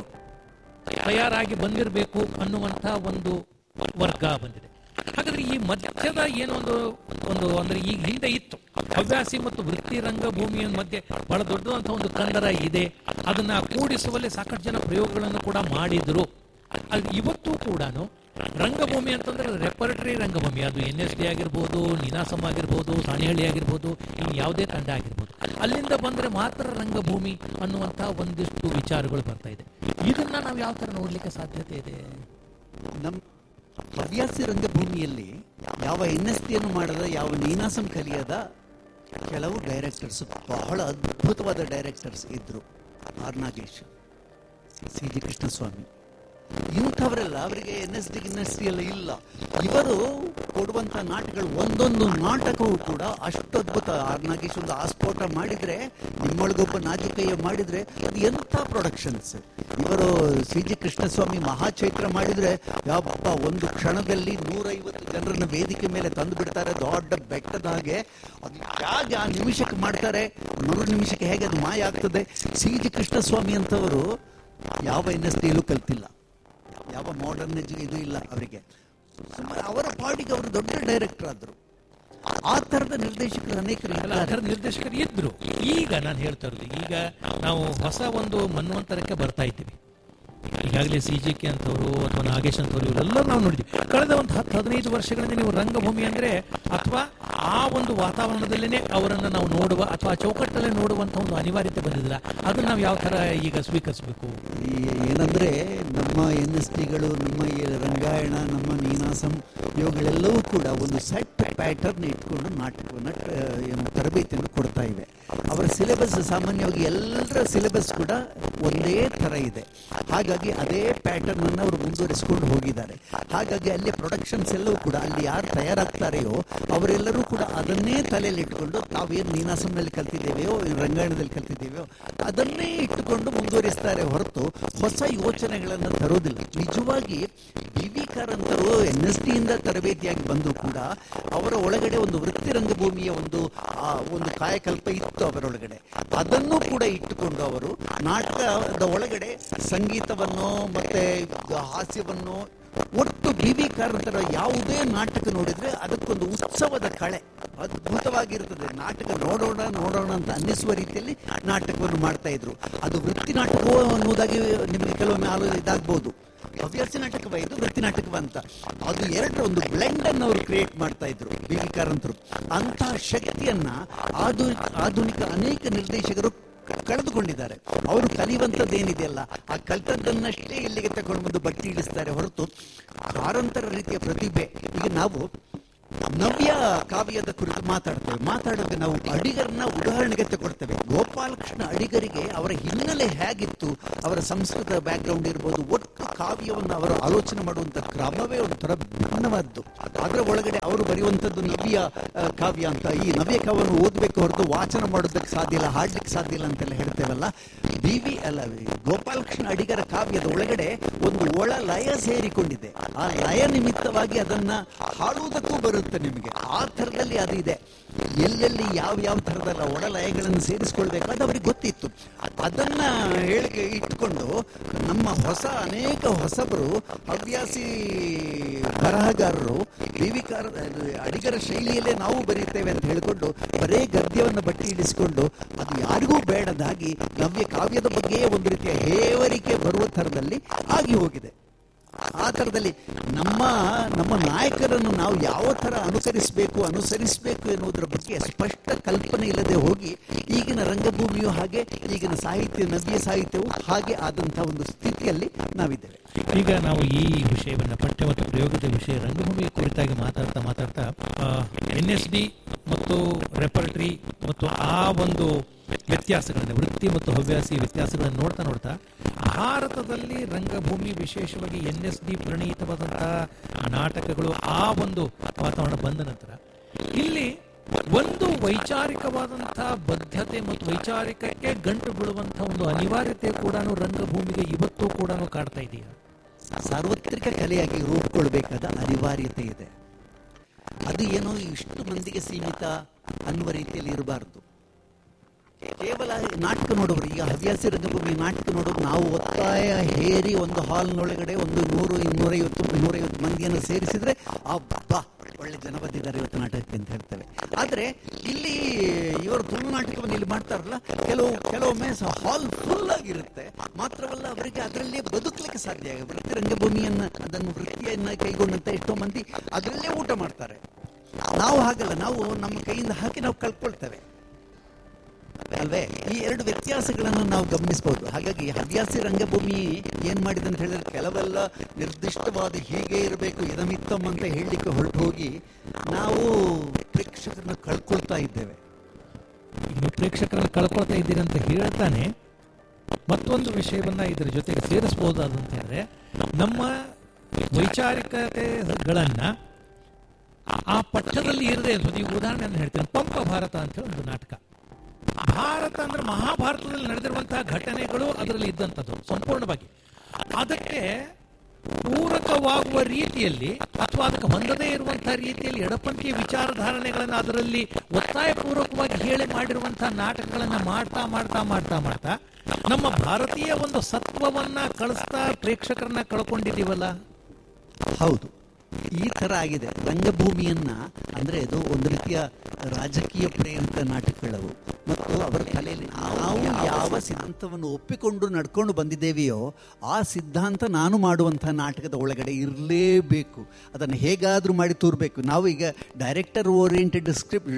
ತಯಾರಾಗಿ ಬಂದಿರಬೇಕು ಅನ್ನುವಂಥ ಒಂದು ವರ್ಗ ಬಂದಿದೆ ಹಾಗಾದ್ರೆ ಈ ಮಧ್ಯದ ಏನೋ ಒಂದು ಒಂದು ಅಂದ್ರೆ ಈಗ ಹಿಂದೆ ಇತ್ತು ಹವ್ಯಾಸಿ ಮತ್ತು ವೃತ್ತಿ ರಂಗಭೂಮಿಯ ಮಧ್ಯೆ ಬಹಳ ದೊಡ್ಡದಂತಹ ಒಂದು ಕಂದರ ಇದೆ ಅದನ್ನ ಕೂಡಿಸುವಲ್ಲಿ ಸಾಕಷ್ಟು ಜನ ಪ್ರಯೋಗಗಳನ್ನು ಕೂಡ ಮಾಡಿದ್ರು ಅದು ಇವತ್ತು ಕೂಡ ರಂಗಭೂಮಿ ಅಂತಂದ್ರೆ ರೆಪರ್ಟರಿ ರಂಗಭೂಮಿ ಅದು ಎನ್ ಎಸ್ ಡಿ ಆಗಿರ್ಬೋದು ನೀನಾಸಂ ಆಗಿರ್ಬೋದು ಸಾಣೆಹಳ್ಳಿ ಆಗಿರ್ಬೋದು ಇನ್ನು ಯಾವುದೇ ತಂಡ ಆಗಿರ್ಬೋದು ಅಲ್ಲಿಂದ ಬಂದ್ರೆ ಮಾತ್ರ ರಂಗಭೂಮಿ ಅನ್ನುವಂತಹ ಒಂದಿಷ್ಟು ವಿಚಾರಗಳು ಬರ್ತಾ ಇದೆ ಇದನ್ನ ನಾವು ಯಾವ ತರ ನೋಡ್ಲಿಕ್ಕೆ ಸಾಧ್ಯತೆ ಇದೆ ನಮ್ಮ ಹವ್ಯಾಸಿ ರಂಗಭೂಮಿಯಲ್ಲಿ ಯಾವ ಎನ್ ಎಸ್ ಟಿಯನ್ನು ಮಾಡದ ಯಾವ ನೀನಾಸಂ ಕಲಿಯದ ಕೆಲವು ಡೈರೆಕ್ಟರ್ಸ್ ಬಹಳ ಅದ್ಭುತವಾದ ಡೈರೆಕ್ಟರ್ಸ್ ಇದ್ರು R Nagesh C G Krishnaswamy ಇಂಥವರೆಲ್ಲ ಅವರಿಗೆ N S D N S T ಎಲ್ಲ ಇಲ್ಲ ಇವರು ಕೊಡುವಂತ ನಾಟಕಗಳು ಒಂದೊಂದು ನಾಟಕವೂ ಕೂಡ ಅಷ್ಟು ಅದ್ಭುತ ಆರ್ ನಾಗೇಶ್ ಒಂದು ಆಸ್ಫೋಟ ಮಾಡಿದ್ರೆ ನಿಮ್ಮೊಳಗೊಬ್ಬ ನಾಜಿಕಯ್ಯ ಮಾಡಿದ್ರೆ ಅದು ಎಂಥ ಪ್ರೊಡಕ್ಷನ್ಸ್ ಇವರು ಸಿ ಜಿ ಕೃಷ್ಣಸ್ವಾಮಿ ಮಹಾಚೈತ್ರ ಮಾಡಿದ್ರೆ ಯಪ್ಪ ಒಂದು ಕ್ಷಣದಲ್ಲಿ ನೂರೈವತ್ತು ಜನರನ್ನ ವೇದಿಕೆ ಮೇಲೆ ತಂದು ಬಿಡ್ತಾರೆ ದೊಡ್ಡ ಬೆಟ್ಟದ ಹಾಗೆ ಅದು ಹೇಗೆ ಆ ನಿಮಿಷಕ್ಕೆ ಮಾಡ್ತಾರೆ ಮರು ನಿಮಿಷಕ್ಕೆ ಹೇಗೆ ಅದು ಮಾಯ ಆಗ್ತದೆ ಸಿ ಜಿ ಕೃಷ್ಣಸ್ವಾಮಿ ಅಂತವರು ಯಾವ ಎನ್ ಎಸ್ ಟಿಯಲ್ಲೂ ಕಲ್ತಿಲ್ಲ ಯಾವ ಮಾಡರ್ನ್ ಇದು ಇಲ್ಲ ಅವರಿಗೆ ಸುಮ್ಮನೆ ಅವರ ಪಾಡಿಗೆ ಅವರು ದೊಡ್ಡ ಡೈರೆಕ್ಟರ್ ಆದ್ರು ಆ ತರದ ನಿರ್ದೇಶಕರು ಅನೇಕರು ಅಲ್ಲ ಇದ್ದಾರೆ. ಅದರ ನಿರ್ದೇಶಕರು ಇದ್ರು ಈಗ ನಾನು ಹೇಳ್ತಾ ಇರೋದು ಈಗ ನಾವು ಹೊಸ ಒಂದು ಮನ್ವಂತರಕ್ಕೆ ಬರ್ತಾ ಇದ್ದೀವಿ ಈಗಾಗಲೇ ಸಿ ಜಿ ಕೆ ಅಂತವರು ಅಥವಾ ನಾಗೇಶ್ ಅಂತವರು ಇವರೆಲ್ಲರೂ ನಾವು ನೋಡಿದ್ವಿ ಕಳೆದ ಒಂದು ಹತ್ತು ಹದಿನೈದು ವರ್ಷಗಳಿಂದ ನೀವು ರಂಗಭೂಮಿ ಅಂದ್ರೆ ಅಥವಾ ಆ ಒಂದು ವಾತಾವರಣದಲ್ಲೇ ಅವರನ್ನ ನಾವು ನೋಡುವ ಅಥವಾ ಆ ಚೌಕಟ್ಟಲ್ಲೇ ನೋಡುವಂತ ಒಂದು ಅನಿವಾರ್ಯತೆ ಬಂದಿದ್ರ ಅದನ್ನ ನಾವು ಯಾವ ತರ ಈಗ ಸ್ವೀಕರಿಸಬೇಕು ಈ ಏನಂದ್ರೆ ನಮ್ಮ ಎನ್ ಎಸ್ ಟಿಗಳು ನಮ್ಮ ಈ ರಂಗಾಯಣ ನಮ್ಮ ನೀನಾಸಂ ಇವುಗಳೆಲ್ಲವೂ ಕೂಡ ಒಂದು ಸೆಟ್ ಪ್ಯಾಟರ್ನ್ ಇಟ್ಕೊಂಡು ನಾಟಕವನ್ನು ಏನು ತರಬೇತಿಯನ್ನು ಕೊಡ್ತಾ ಇವೆ ಅವರ ಸಿಲೆಬಸ್ ಸಾಮಾನ್ಯವಾಗಿ ಎಲ್ಲರ ಸಿಲೆಬಸ್ ಕೂಡ ಒಂದೇ ತರ ಇದೆ ಹಾಗಾಗಿ ಅದೇ ಪ್ಯಾಟರ್ನ್ ಅನ್ನು ಅವರು ಮುಂದುವರಿಸಿಕೊಂಡು ಹೋಗಿದ್ದಾರೆ ಹಾಗಾಗಿ ಅಲ್ಲಿ ಪ್ರೊಡಕ್ಷನ್ಸ್ ಎಲ್ಲವೂ ಕೂಡ ಅಲ್ಲಿ ಯಾರು ತಯಾರಾಗ್ತಾರೆಯೋ ಅವರೆಲ್ಲರೂ ಕೂಡ ಅದನ್ನೇ ತಲೆಯಲ್ಲಿ ಇಟ್ಕೊಂಡು ತಾವೇನು ನೀನಾಸಂನಲ್ಲಿ ಕಲ್ತಿದ್ದೇವೆಯೋ ರಂಗಾಯಣದಲ್ಲಿ ಕಲ್ತಿದ್ದೇವೆಯೋ ಅದನ್ನೇ ಇಟ್ಟುಕೊಂಡು ಮುಂದುವರಿಸ್ತಾರೆ ಹೊರತು ಹೊಸ ಯೋಚನೆಗಳನ್ನು ತರೋದಿಲ್ಲ ನಿಜವಾಗಿ ಬಿ ವಿ ಕಾರಂತರು ಎನ್ ಎಸ್ ಟಿಯಿಂದ ತರಬೇತಿಯಾಗಿ ಬಂದು ಕೂಡ ಅವರ ಒಳಗಡೆ ಒಂದು ವೃತ್ತಿ ರಂಗಭೂಮಿಯ ಒಂದು ಆ, ಒಂದು ಕಾಯಕಲ್ಪ ಇತ್ತು ಅವರೊಳಗಡೆ ಅದನ್ನು ಕೂಡ ಇಟ್ಟುಕೊಂಡು ಅವರು ನಾಟಕದ ಒಳಗಡೆ ಸಂಗೀತವನ್ನು ಮತ್ತೆ ಹಾಸ್ಯವನ್ನು ಒಟ್ಟು ಬಿ ವಿ ಕಾರಂತರ ಯಾವುದೇ ನಾಟಕ ನೋಡಿದ್ರೆ ಅದಕ್ಕೊಂದು ಉತ್ಸವದ ಕಳೆ ಅದ್ಭುತವಾಗಿರ್ತದೆ ನಾಟಕ ನೋಡೋಣ ನೋಡೋಣ ಅಂತ ಅನ್ನಿಸುವ ರೀತಿಯಲ್ಲಿ ನಾಟಕವನ್ನು ಮಾಡ್ತಾ ಇದ್ರು ಅದು ವೃತ್ತಿ ನಾಟಕವೋ ಅನ್ನುವುದಾಗಿ ನಿಮಗೆ ಕೆಲವೊಮ್ಮೆ ಆಲೋ ಇದಾಗ್ಬೋದು ಹವ್ಯಾಸಿ ನಾಟಕವ ಇದು ವೃತ್ತಿ ನಾಟಕವ ಅಂತ ಅದು ಎರಡರ ಒಂದು ಬ್ಲೆಂಡ್ ಅನ್ನು ಅವರು ಕ್ರಿಯೇಟ್ ಮಾಡ್ತಾ ಇದ್ರು ಬಿ ವಿ ಕಾರಂತರು ಅಂತಹ ಶಕ್ತಿಯನ್ನ ಆಧು ಆಧುನಿಕ ಅನೇಕ ನಿರ್ದೇಶಕರು ಕಳೆದುಕೊಂಡಿದ್ದಾರೆ ಅವರು ಕಲಿಯುವಂಥದ್ದೇನಿದೆಯಲ್ಲ ಆ ಕಲ್ತದ್ದನ್ನಷ್ಟೇ ಇಲ್ಲಿಗೆ ತಗೊಂಡು ಬಂದು ಬಟ್ಟಿ ಇಳಿಸ್ತಾರೆ ಹೊರತು ಕಾರಂತರ ರೀತಿಯ ಪ್ರತಿಭೆ ಈಗ ನಾವು ನವ್ಯ ಕಾವ್ಯದ ಕುರಿತು ಮಾತಾಡ್ತೇವೆ ಮಾತಾಡುವಾಗ ನಾವು ಅಡಿಗರನ್ನ ಉದಾಹರಣೆಗೆ ತಗೊಳ್ತೇವೆ ಗೋಪಾಲಕೃಷ್ಣ ಅಡಿಗರಿಗೆ ಅವರ ಹಿನ್ನೆಲೆ ಹೇಗಿತ್ತು ಅವರ ಸಂಸ್ಕೃತ ಬ್ಯಾಕ್ಗ್ರೌಂಡ್ ಇರ್ಬೋದು ಒಟ್ಟು ಕಾವ್ಯವನ್ನು ಅವರು ಆಲೋಚನೆ ಮಾಡುವಂತ ಕ್ರಮವೇ ಒಂಥರ ಭಿನ್ನವಾದ್ದು ಅದರ ಒಳಗಡೆ ಅವರು ಬರೆಯುವಂಥದ್ದು ನವ್ಯ ಆ, ಕಾವ್ಯ ಅಂತ ಈ ನವ್ಯ ಕಾವ್ಯವನ್ನು ಓದಬೇಕು ಹೊರತು ವಾಚನ ಮಾಡೋದಕ್ಕೆ ಸಾಧ್ಯ ಇಲ್ಲ ಹಾಡ್ಲಿಕ್ಕೆ ಸಾಧ್ಯ ಇಲ್ಲ ಅಂತೆಲ್ಲ ಹೇಳ್ತೇವಲ್ಲ ಬಿ ವಿ ಅಲ್ಲ ಗೋಪಾಲಕೃಷ್ಣ ಅಡಿಗರ ಕಾವ್ಯದ ಒಳಗಡೆ ಒಂದು ಒಳ ಲಯ ಸೇರಿಕೊಂಡಿದೆ ಆ ಲಯ ನಿಮಿತ್ತವಾಗಿ ಅದನ್ನ ಹಾಡುವುದಕ್ಕೂ ಬರುತ್ತೆ ನಿಮಗೆ ಆ ಥರದಲ್ಲಿ ಅದು ಇದೆ ಎಲ್ಲೆಲ್ಲಿ ಯಾವ ಯಾವ ಥರದಲ್ಲ ಒಳ ಲಯಗಳನ್ನು ಸೇರಿಸ್ಕೊಳ್ಬೇಕು ಅದು ಅವ್ರಿಗೆ ಗೊತ್ತಿತ್ತು ಅದನ್ನ ಹೇಳಿಕೆ ಇಟ್ಕೊಂಡು ನಮ್ಮ ಹೊಸ ಅನೇಕ ಹೊಸಬರು ಹವ್ಯಾಸಿ ಬರಹಗಾರರು ವಿವಿಕಾರ ಅಡಿಗರ ಶೈಲಿಯಲ್ಲೇ ನಾವು ಬರೀತೇವೆ ಅಂತ ಹೇಳಿಕೊಂಡು ಬರೇ ಗದ್ಯವನ್ನು ಬಟ್ಟಿ ಇಳಿಸಿಕೊಂಡು ಅದು ಯಾರಿಗೂ ಬೇಡದಾಗಿ ನವ್ಯ ಕಾವ್ಯದ ಬಗ್ಗೆ ಒಂದು ರೀತಿಯ ಹೇವರಿಕೆ ಬರುವ ಥರದಲ್ಲಿ ಆಗಿ ಹೋಗಿದೆ ಆ ಥರದಲ್ಲಿ ನಮ್ಮ ನಮ್ಮ ನಾಯಕರನ್ನು ನಾವು ಯಾವ ಥರ ಅನುಸರಿಸಬೇಕು ಅನುಸರಿಸಬೇಕು ಎನ್ನುವುದರ ಬಗ್ಗೆ ಸ್ಪಷ್ಟ ಕಲ್ಪನೆ ಇಲ್ಲದೆ ಹೋಗಿ ಈಗಿನ ರಂಗಭೂಮಿಯು ಹಾಗೆ ಈಗಿನ ಸಾಹಿತ್ಯ ನವ್ಯ ಸಾಹಿತ್ಯವು ಹಾಗೆ ಆದಂಥ ಒಂದು ಸ್ಥಿತಿಯಲ್ಲಿ ನಾವಿದ್ದೇವೆ ಈಗ ನಾವು ಈ ವಿಷಯವನ್ನ ಪಠ್ಯ ಮತ್ತು ಪ್ರಯೋಗದ ವಿಷಯ ರಂಗಭೂಮಿ ಕುರಿತಾಗಿ ಮಾತಾಡ್ತಾ ಮಾತಾಡ್ತಾ ಎನ್ ಎಸ್ ಡಿ ಮತ್ತು ರೆಪರ್ಟರಿ ಮತ್ತು ಆ ಒಂದು ವ್ಯತ್ಯಾಸಗಳನ್ನ ವೃತ್ತಿ ಮತ್ತು ಹವ್ಯಾಸಿ ವ್ಯತ್ಯಾಸಗಳನ್ನು ನೋಡ್ತಾ ನೋಡ್ತಾ ಭಾರತದಲ್ಲಿ ರಂಗಭೂಮಿ ವಿಶೇಷವಾಗಿ ಎನ್ ಎಸ್ ಡಿ ಪ್ರಣೀತವಾದಂತಹ ನಾಟಕಗಳು ಆ ಒಂದು ವಾತಾವರಣ ಬಂದ ನಂತರ ಇಲ್ಲಿ ಒಂದು ವೈಚಾರಿಕವಾದಂತಹ ಬದ್ಧತೆ ಮತ್ತು ವೈಚಾರಿಕಕ್ಕೆ ಗಂಟು ಬೀಳುವಂತಹ ಒಂದು ಅನಿವಾರ್ಯತೆ ಕೂಡ ರಂಗಭೂಮಿಗೆ ಇವತ್ತು ಕೂಡ ಕಾಡ್ತಾ ಇದೆಯಾ ಸಾರ್ವತ್ರಿಕ ಕಲೆಯಾಗಿ ರೂಪುಗೊಳ್ಬೇಕಾದ ಅನಿವಾರ್ಯತೆ ಇದೆ ಅದು ಏನೋ ಇಷ್ಟು ಮಂದಿಗೆ ಸೀಮಿತ ಅನ್ನುವ ರೀತಿಯಲ್ಲಿ ಇರಬಾರದು ಕೇವಲ ನಾಟಕ ನೋಡುವರು ಈಗ ಹವ್ಯಾಸಿ ರಂಗಭೂಮಿ ನಾಟಕ ನೋಡುವಾಗ ನಾವು ಒತ್ತಾಯ ಹೇರಿ ಒಂದು ಹಾಲ್ನೊಳಗಡೆ ಒಂದು ನೂರು ಇನ್ನೂರೈವತ್ತು ಇನ್ನೂರೈವತ್ತು ಮಂದಿಯನ್ನು ಸೇರಿಸಿದ್ರೆ ಅಬ್ಬಾ ಒಳ್ಳೆ ಜನ ಬಂದಿದ್ದಾರೆ ಇವತ್ತು ನಾಟಕಕ್ಕೆ ಅಂತ ಹೇಳ್ತೇವೆ ಆದ್ರೆ ಇಲ್ಲಿ ಇವರು ತುಳು ನಾಟಕವನ್ನು ಇಲ್ಲಿ ಮಾಡ್ತಾರಲ್ಲ ಕೆಲವು ಕೆಲವೊಮ್ಮೆ ಹಾಲ್ ಫುಲ್ ಆಗಿರುತ್ತೆ ಮಾತ್ರವಲ್ಲ ಅವರಿಗೆ ಅದರಲ್ಲೇ ಬದುಕಲಿಕ್ಕೆ ಸಾಧ್ಯ ಆಗ ವೃತ್ತಿ ರಂಗಭೂಮಿಯನ್ನ ಅದನ್ನು ವೃತ್ತಿಯನ್ನ ಕೈಗೊಂಡಂತ ಎಷ್ಟೋ ಮಂದಿ ಅದರಲ್ಲೇ ಊಟ ಮಾಡ್ತಾರೆ ನಾವು ಹಾಗಲ್ಲ ನಾವು ನಮ್ಮ ಕೈಯಿಂದ ಹಾಕಿ ನಾವು ಕಳ್ಕೊಳ್ತೇವೆ ಅಲ್ವೇ ಈ ಎರಡು ವ್ಯತ್ಯಾಸಗಳನ್ನು ನಾವು ಗಮನಿಸಬಹುದು ಹಾಗಾಗಿ ಹವ್ಯಾಸಿ ರಂಗಭೂಮಿ ಏನ್ ಮಾಡಿದೆ ಅಂತ ಹೇಳಿದ್ರೆ ಕೆಲವೆಲ್ಲ ನಿರ್ದಿಷ್ಟವಾದ ಹೀಗೆ ಇರಬೇಕು ಇದಮಿತ್ತಮ್ ಅಂತ ಹೇಳಲಿಕ್ಕೆ ಹೊರಟು ಹೋಗಿ ನಾವು ಪ್ರೇಕ್ಷಕರನ್ನ ಕಳ್ಕೊಳ್ತಾ ಇದ್ದೇವೆ ಈಗ ನೀವು ಪ್ರೇಕ್ಷಕರನ್ನು ಕಳ್ಕೊಳ್ತಾ ಇದ್ದೀರಿ ಅಂತ ಹೇಳ್ತಾನೆ ಮತ್ತೊಂದು ವಿಷಯವನ್ನ ಇದರ ಜೊತೆಗೆ ಸೇರಿಸಬಹುದಾದಂತ ಹೇಳಿದ್ರೆ ನಮ್ಮ ವೈಚಾರಿಕತೆಗಳನ್ನ ಆ ಪಠ್ಯದಲ್ಲಿ ಇರದೆ ಈಗ ಉದಾಹರಣೆಯನ್ನು ಹೇಳ್ತೇನೆ ಪಂಪ ಭಾರತ ಅಂತ ಹೇಳಿ ಒಂದು ನಾಟಕ ಭಾರತ ಅಂದ್ರೆ ಮಹಾಭಾರತದಲ್ಲಿ ನಡೆದಿರುವಂತಹ ಘಟನೆಗಳು ಅದರಲ್ಲಿ ಇದ್ದಂಥದ್ದು ಸಂಪೂರ್ಣವಾಗಿ ಅದಕ್ಕೆ ಪೂರಕವಾಗುವ ರೀತಿಯಲ್ಲಿ ಅಥವಾ ಅದಕ್ಕೆ ಹೊಂದದೇ ಇರುವಂತಹ ರೀತಿಯಲ್ಲಿ ಎಡಪಂಥೀಯ ವಿಚಾರಧಾರಣೆಗಳನ್ನು ಅದರಲ್ಲಿ ಒತ್ತಾಯಪೂರ್ವಕವಾಗಿ ಹೇಳಿ ಮಾಡಿರುವಂತಹ ನಾಟಕಗಳನ್ನ ಮಾಡ್ತಾ ಮಾಡ್ತಾ ಮಾಡ್ತಾ ಮಾಡ್ತಾ ನಮ್ಮ ಭಾರತೀಯ ಒಂದು ಸತ್ವವನ್ನ ಕಳಿಸ್ತಾ ಪ್ರೇಕ್ಷಕರನ್ನ ಕಳ್ಕೊಂಡಿದೀವಲ್ಲ ಹೌದು ಈ ತರ ಆಗಿದೆ ರಂಗಭೂಮಿಯನ್ನ ಅಂದ್ರೆ ಇದು ಒಂದು ರೀತಿಯ ರಾಜಕೀಯ ಪ್ರೇರಿತ ನಾಟಕಗಳವು ಮತ್ತು ಅವರ ತಲೆಯಲ್ಲಿ ನಾವು ಯಾವ ಸಿದ್ಧಾಂತವನ್ನು ಒಪ್ಪಿಕೊಂಡು ನಡ್ಕೊಂಡು ಬಂದಿದ್ದೇವೆಯೋ ಆ ಸಿದ್ಧಾಂತ ನಾನು ಮಾಡುವಂತಹ ನಾಟಕದ ಒಳಗಡೆ ಇರಲೇಬೇಕು ಅದನ್ನು ಹೇಗಾದರೂ ಮಾಡಿ ತೋರ್ಬೇಕು ನಾವು ಈಗ ಡೈರೆಕ್ಟರ್ ಓರಿಯೆಂಟೆಡ್ ಸ್ಕ್ರಿಪ್ಟ್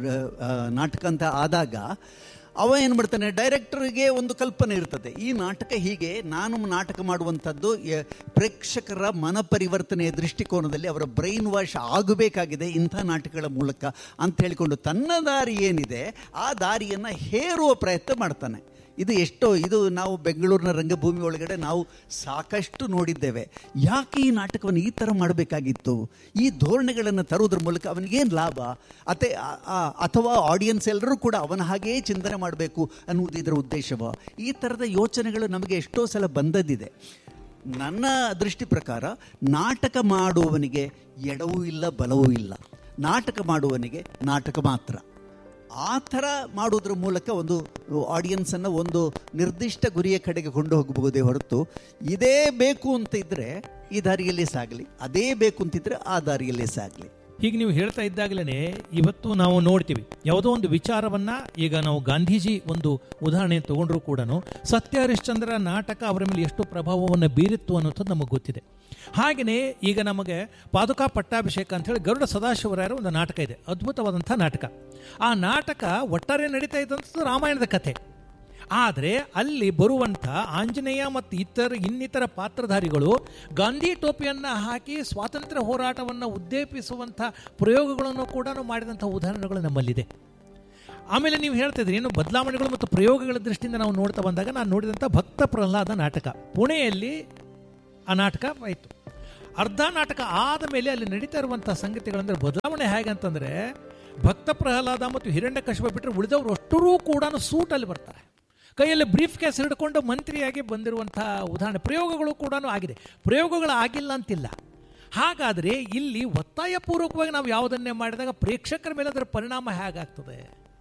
ನಾಟಕ ಅಂತ ಆದಾಗ ಅವ ಏನು ಮಾಡ್ತಾನೆ ಡೈರೆಕ್ಟರ್ಗೆ ಒಂದು ಕಲ್ಪನೆ ಇರ್ತದೆ ಈ ನಾಟಕ ಹೀಗೆ ನಾನು ನಾಟಕ ಮಾಡುವಂಥದ್ದು ಯ- ಪ್ರೇಕ್ಷಕರ ಮನ ಪರಿವರ್ತನೆಯ ದೃಷ್ಟಿಕೋನದಲ್ಲಿ ಅವರ ಬ್ರೈನ್ ವಾಶ್ ಆಗಬೇಕಾಗಿದೆ ಇಂಥ ನಾಟಕಗಳ ಮೂಲಕ ಅಂತ ಹೇಳಿಕೊಂಡು ತನ್ನ ದಾರಿ ಏನಿದೆ ಆ ದಾರಿಯನ್ನು ಹೇರುವ ಪ್ರಯತ್ನ ಮಾಡ್ತಾನೆ ಇದು ಎಷ್ಟೋ ಇದು ನಾವು ಬೆಂಗಳೂರಿನ ರಂಗಭೂಮಿ ಒಳಗಡೆ ನಾವು ಸಾಕಷ್ಟು ನೋಡಿದ್ದೇವೆ ಯಾಕೆ ಈ ನಾಟಕವನ್ನು ಈ ಥರ ಮಾಡಬೇಕಾಗಿತ್ತು ಈ ಧೋರಣೆಗಳನ್ನು ತರುವುದರ ಮೂಲಕ ಅವನಿಗೇನು ಲಾಭ ಅತೆ ಆ- ಆ- ಅಥವಾ ಆಡಿಯನ್ಸ್ ಎಲ್ಲರೂ ಕೂಡ ಅವನ ಹಾಗೆಯೇ ಚಿಂತನೆ ಮಾಡಬೇಕು ಅನ್ನುವುದು ಇದರ ಉದ್ದೇಶವ ಈ ಥರದ ಯೋಚನೆಗಳು ನಮಗೆ ಎಷ್ಟೋ ಸಲ ಬಂದದ್ದಿದೆ ನನ್ನ ದೃಷ್ಟಿ ಪ್ರಕಾರ ನಾಟಕ ಮಾಡುವವನಿಗೆ ಎಡವೂ ಇಲ್ಲ ಬಲವೂ ಇಲ್ಲ ನಾಟಕ ಮಾಡುವವನಿಗೆ ನಾಟಕ ಮಾತ್ರ ಆ ಥರ ಮಾಡೋದ್ರ ಮೂಲಕ ಒಂದು ಆಡಿಯನ್ಸನ್ನು ಒಂದು ನಿರ್ದಿಷ್ಟ ಗುರಿಯ ಕಡೆಗೆ ಕೊಂಡು ಹೋಗಬಹುದೇ ಹೊರತು ಇದೇ ಬೇಕು ಅಂತ ಇದ್ದರೆ ಈ ದಾರಿಯಲ್ಲೇ ಸಾಗಲಿ ಅದೇ ಬೇಕು ಅಂತಿದ್ರೆ ಆ ನಾರಿಯಲ್ಲೇ ಸಾಗಲಿ ಹೀಗೆ ನೀವು ಹೇಳ್ತಾ ಇದ್ದಾಗಲೇ ಇವತ್ತು ನಾವು ನೋಡ್ತೀವಿ ಯಾವುದೋ ಒಂದು ವಿಚಾರವನ್ನ ಈಗ ನಾವು ಗಾಂಧೀಜಿ ಒಂದು ಉದಾಹರಣೆ ತಗೊಂಡ್ರು ಕೂಡ ಸತ್ಯ ಹರಿಶ್ಚಂದ್ರ ನಾಟಕ ಅವರ ಮೇಲೆ ಎಷ್ಟು ಪ್ರಭಾವವನ್ನು ಬೀರಿತ್ತು ಅನ್ನೋದು ನಮಗೆ ಗೊತ್ತಿದೆ ಹಾಗೆಯೇ ಈಗ ನಮಗೆ ಪಾದುಕಾ ಪಟ್ಟಾಭಿಷೇಕ ಅಂತ ಹೇಳಿ ಗರುಡ ಸದಾಶಿವರಾಯರ ಒಂದು ನಾಟಕ ಇದೆ ಅದ್ಭುತವಾದಂಥ ನಾಟಕ ಆ ನಾಟಕ ಒಟ್ಟಾರೆ ನಡೀತಾ ಇದ್ದಂಥದ್ದು ರಾಮಾಯಣದ ಕಥೆ ಆದರೆ ಅಲ್ಲಿ ಬರುವಂಥ ಆಂಜನೇಯ ಮತ್ತು ಇತರ ಇನ್ನಿತರ ಪಾತ್ರಧಾರಿಗಳು ಗಾಂಧಿ ಟೋಪಿಯನ್ನ ಹಾಕಿ ಸ್ವಾತಂತ್ರ್ಯ ಹೋರಾಟವನ್ನು ಉದ್ದೇಪಿಸುವಂಥ ಪ್ರಯೋಗಗಳನ್ನು ಕೂಡ ಮಾಡಿದಂಥ ಉದಾಹರಣೆಗಳು ನಮ್ಮಲ್ಲಿದೆ ಆಮೇಲೆ ನೀವು ಹೇಳ್ತಾ ಇದ್ರಿ ಏನು ಬದಲಾವಣೆಗಳು ಮತ್ತು ಪ್ರಯೋಗಗಳ ದೃಷ್ಟಿಯಿಂದ ನಾವು ನೋಡ್ತಾ ಬಂದಾಗ ನಾನು ನೋಡಿದಂಥ ಭಕ್ತ ಪ್ರಹ್ಲಾದ ನಾಟಕ ಪುಣೆಯಲ್ಲಿ ಆ ನಾಟಕ ಆಯಿತು ಅರ್ಧ ನಾಟಕ ಆದ ಮೇಲೆ ಅಲ್ಲಿ ನಡೀತಾ ಇರುವಂಥ ಸಂಗತಿಗಳಂದ್ರೆ ಬದಲಾವಣೆ ಹೇಗಂತಂದ್ರೆ ಭಕ್ತ ಪ್ರಹ್ಲಾದ ಮತ್ತು ಹಿರಣ್ಯ ಕಶ್ಯಪ ಬಿಟ್ಟರೆ ಉಳಿದವರು ಅಷ್ಟರೂ ಕೂಡ ಸೂಟಲ್ಲಿ ಬರ್ತಾರೆ ಕೈಯಲ್ಲಿ ಬ್ರೀಫ್ ಕೇಸ್ ಹಿಡ್ಕೊಂಡು ಮಂತ್ರಿಯಾಗಿ ಬಂದಿರುವಂಥ ಉದಾಹರಣೆ ಪ್ರಯೋಗಗಳು ಕೂಡ ಆಗಿದೆ ಪ್ರಯೋಗಗಳು ಆಗಿಲ್ಲ ಅಂತಿಲ್ಲ ಹಾಗಾದರೆ ಇಲ್ಲಿ ಒತ್ತಾಯಪೂರ್ವಕವಾಗಿ ನಾವು ಯಾವುದನ್ನೇ ಮಾಡಿದಾಗ ಪ್ರೇಕ್ಷಕರ ಮೇಲೆ ಅದರ ಪರಿಣಾಮ ಹೇಗಾಗ್ತದೆ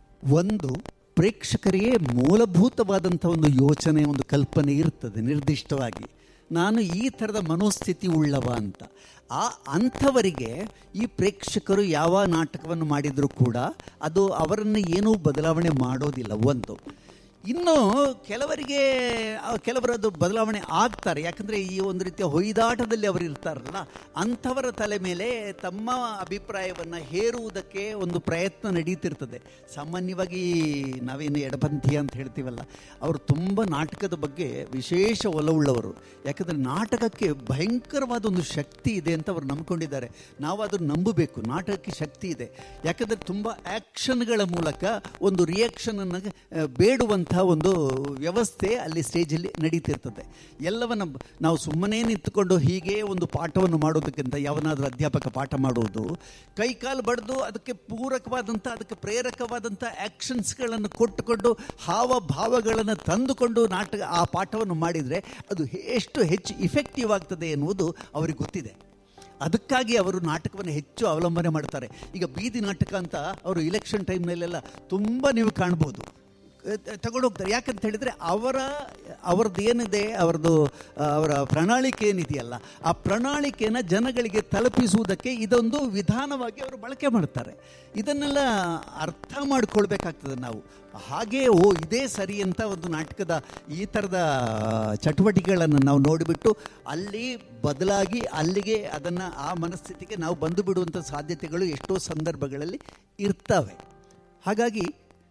ಒಂದು ಪ್ರೇಕ್ಷಕರಿಗೆ ಮೂಲಭೂತವಾದಂಥ ಒಂದು ಯೋಚನೆ ಒಂದು ಕಲ್ಪನೆ ಇರ್ತದೆ ನಿರ್ದಿಷ್ಟವಾಗಿ ನಾನು ಈ ಥರದ ಮನೋಸ್ಥಿತಿ ಉಳ್ಳವ ಅಂತ ಆ ಅಂಥವರಿಗೆ ಈ ಪ್ರೇಕ್ಷಕರು ಯಾವ ನಾಟಕವನ್ನು ಮಾಡಿದರೂ ಕೂಡ ಅದು ಅವರನ್ನು ಏನೂ ಬದಲಾವಣೆ ಮಾಡೋದಿಲ್ಲ ಒಂದು ಇನ್ನು ಕೆಲವರಿಗೆ ಆ, ಕೆಲವರದ್ದು ಬದಲಾವಣೆ ಆಗ್ತಾರೆ ಯಾಕಂದರೆ ಈ ಒಂದು ರೀತಿಯ ಹೊಯ್ದಾಟದಲ್ಲಿ ಅವರು ಇರ್ತಾರಲ್ಲ ಅಂಥವರ ತಲೆ ಮೇಲೆ ತಮ್ಮ ಅಭಿಪ್ರಾಯವನ್ನು ಹೇರುವುದಕ್ಕೆ ಒಂದು ಪ್ರಯತ್ನ ನಡೀತಿರ್ತದೆ ಸಾಮಾನ್ಯವಾಗಿ ನಾವೇನು ಎಡಪಂಥಿ ಅಂತ ಹೇಳ್ತೀವಲ್ಲ ಅವರು ತುಂಬ ನಾಟಕದ ಬಗ್ಗೆ ವಿಶೇಷ ಒಲವುಳ್ಳವರು ಯಾಕಂದರೆ ನಾಟಕಕ್ಕೆ ಭಯಂಕರವಾದ ಒಂದು ಶಕ್ತಿ ಇದೆ ಅಂತ ಅವರು ನಂಬ್ಕೊಂಡಿದ್ದಾರೆ ನಾವು ಅದನ್ನು ನಂಬಬೇಕು ನಾಟಕಕ್ಕೆ ಶಕ್ತಿ ಇದೆ ಯಾಕಂದರೆ ತುಂಬ ಆ್ಯಕ್ಷನ್ಗಳ ಮೂಲಕ ಒಂದು ರಿಯಾಕ್ಷನನ್ನು ಬೇಡುವಂಥ ಒಂದು ವ್ಯವಸ್ಥೆ ಅಲ್ಲಿ ಸ್ಟೇಜಲ್ಲಿ ನಡೀತಿರ್ತದೆ ಎಲ್ಲವನ್ನ ಬ- ನಾವು ಸುಮ್ಮನೆ ನಿಂತುಕೊಂಡು ಹೀಗೆ ಒಂದು ಪಾಠವನ್ನು ಮಾಡೋದಕ್ಕಿಂತ ಯಾವನಾದರೂ ಅಧ್ಯಾಪಕ ಪಾಠ ಮಾಡುವುದು ಕೈಕಾಲು ಬಡಿದು ಅದಕ್ಕೆ ಪೂರಕವಾದಂಥ ಅದಕ್ಕೆ ಪ್ರೇರಕವಾದಂಥ ಆ್ಯಕ್ಷನ್ಸ್ಗಳನ್ನು ಕೊಟ್ಟುಕೊಂಡು ಹಾವಭಾವಗಳನ್ನು ತಂದುಕೊಂಡು ನಾಟಕ ಆ ಪಾಠವನ್ನು ಮಾಡಿದರೆ ಅದು ಎಷ್ಟು ಹೆಚ್ಚು ಇಫೆಕ್ಟಿವ್ ಆಗ್ತದೆ ಎನ್ನುವುದು ಅವರಿಗೆ ಗೊತ್ತಿದೆ ಅದಕ್ಕಾಗಿ ಅವರು ನಾಟಕವನ್ನು ಹೆಚ್ಚು ಅವಲಂಬನೆ ಮಾಡ್ತಾರೆ ಈಗ ಬೀದಿ ನಾಟಕ ಅಂತ ಅವರು ಇಲೆಕ್ಷನ್ ಟೈಮ್ನಲ್ಲೆಲ್ಲ ತುಂಬ ನೀವು ಕಾಣ್ಬೋದು ತಗೊಂಡು ಹೋಗ್ತಾರೆ ಯಾಕಂತ ಹೇಳಿದರೆ ಅವರ ಅವರದ್ದು ಏನಿದೆ ಅವರದ್ದು ಆ, ಅವರ ಪ್ರಣಾಳಿಕೆ ಏನಿದೆಯಲ್ಲ ಆ ಪ್ರಣಾಳಿಕೆಯನ್ನು ಜನಗಳಿಗೆ ತಲುಪಿಸುವುದಕ್ಕೆ ಇದೊಂದು ವಿಧಾನವಾಗಿ ಅವರು ಬಳಕೆ ಮಾಡ್ತಾರೆ ಇದನ್ನೆಲ್ಲ ಅರ್ಥ ಮಾಡ್ಕೊಳ್ಬೇಕಾಗ್ತದೆ ನಾವು ಹಾಗೆ ಓ ಇದೇ ಸರಿ ಅಂತ ಒಂದು ನಾಟಕದ ಈ ಥರದ ಚಟುವಟಿಕೆಗಳನ್ನು ನಾವು ನೋಡಿಬಿಟ್ಟು ಅಲ್ಲಿ ಬದಲಾಗಿ ಅಲ್ಲಿಗೆ ಅದನ್ನು ಆ ಮನಸ್ಥಿತಿಗೆ ನಾವು ಬಂದು ಬಿಡುವಂಥ ಸಾಧ್ಯತೆಗಳು ಎಷ್ಟೋ ಸಂದರ್ಭಗಳಲ್ಲಿ ಇರ್ತವೆ ಹಾಗಾಗಿ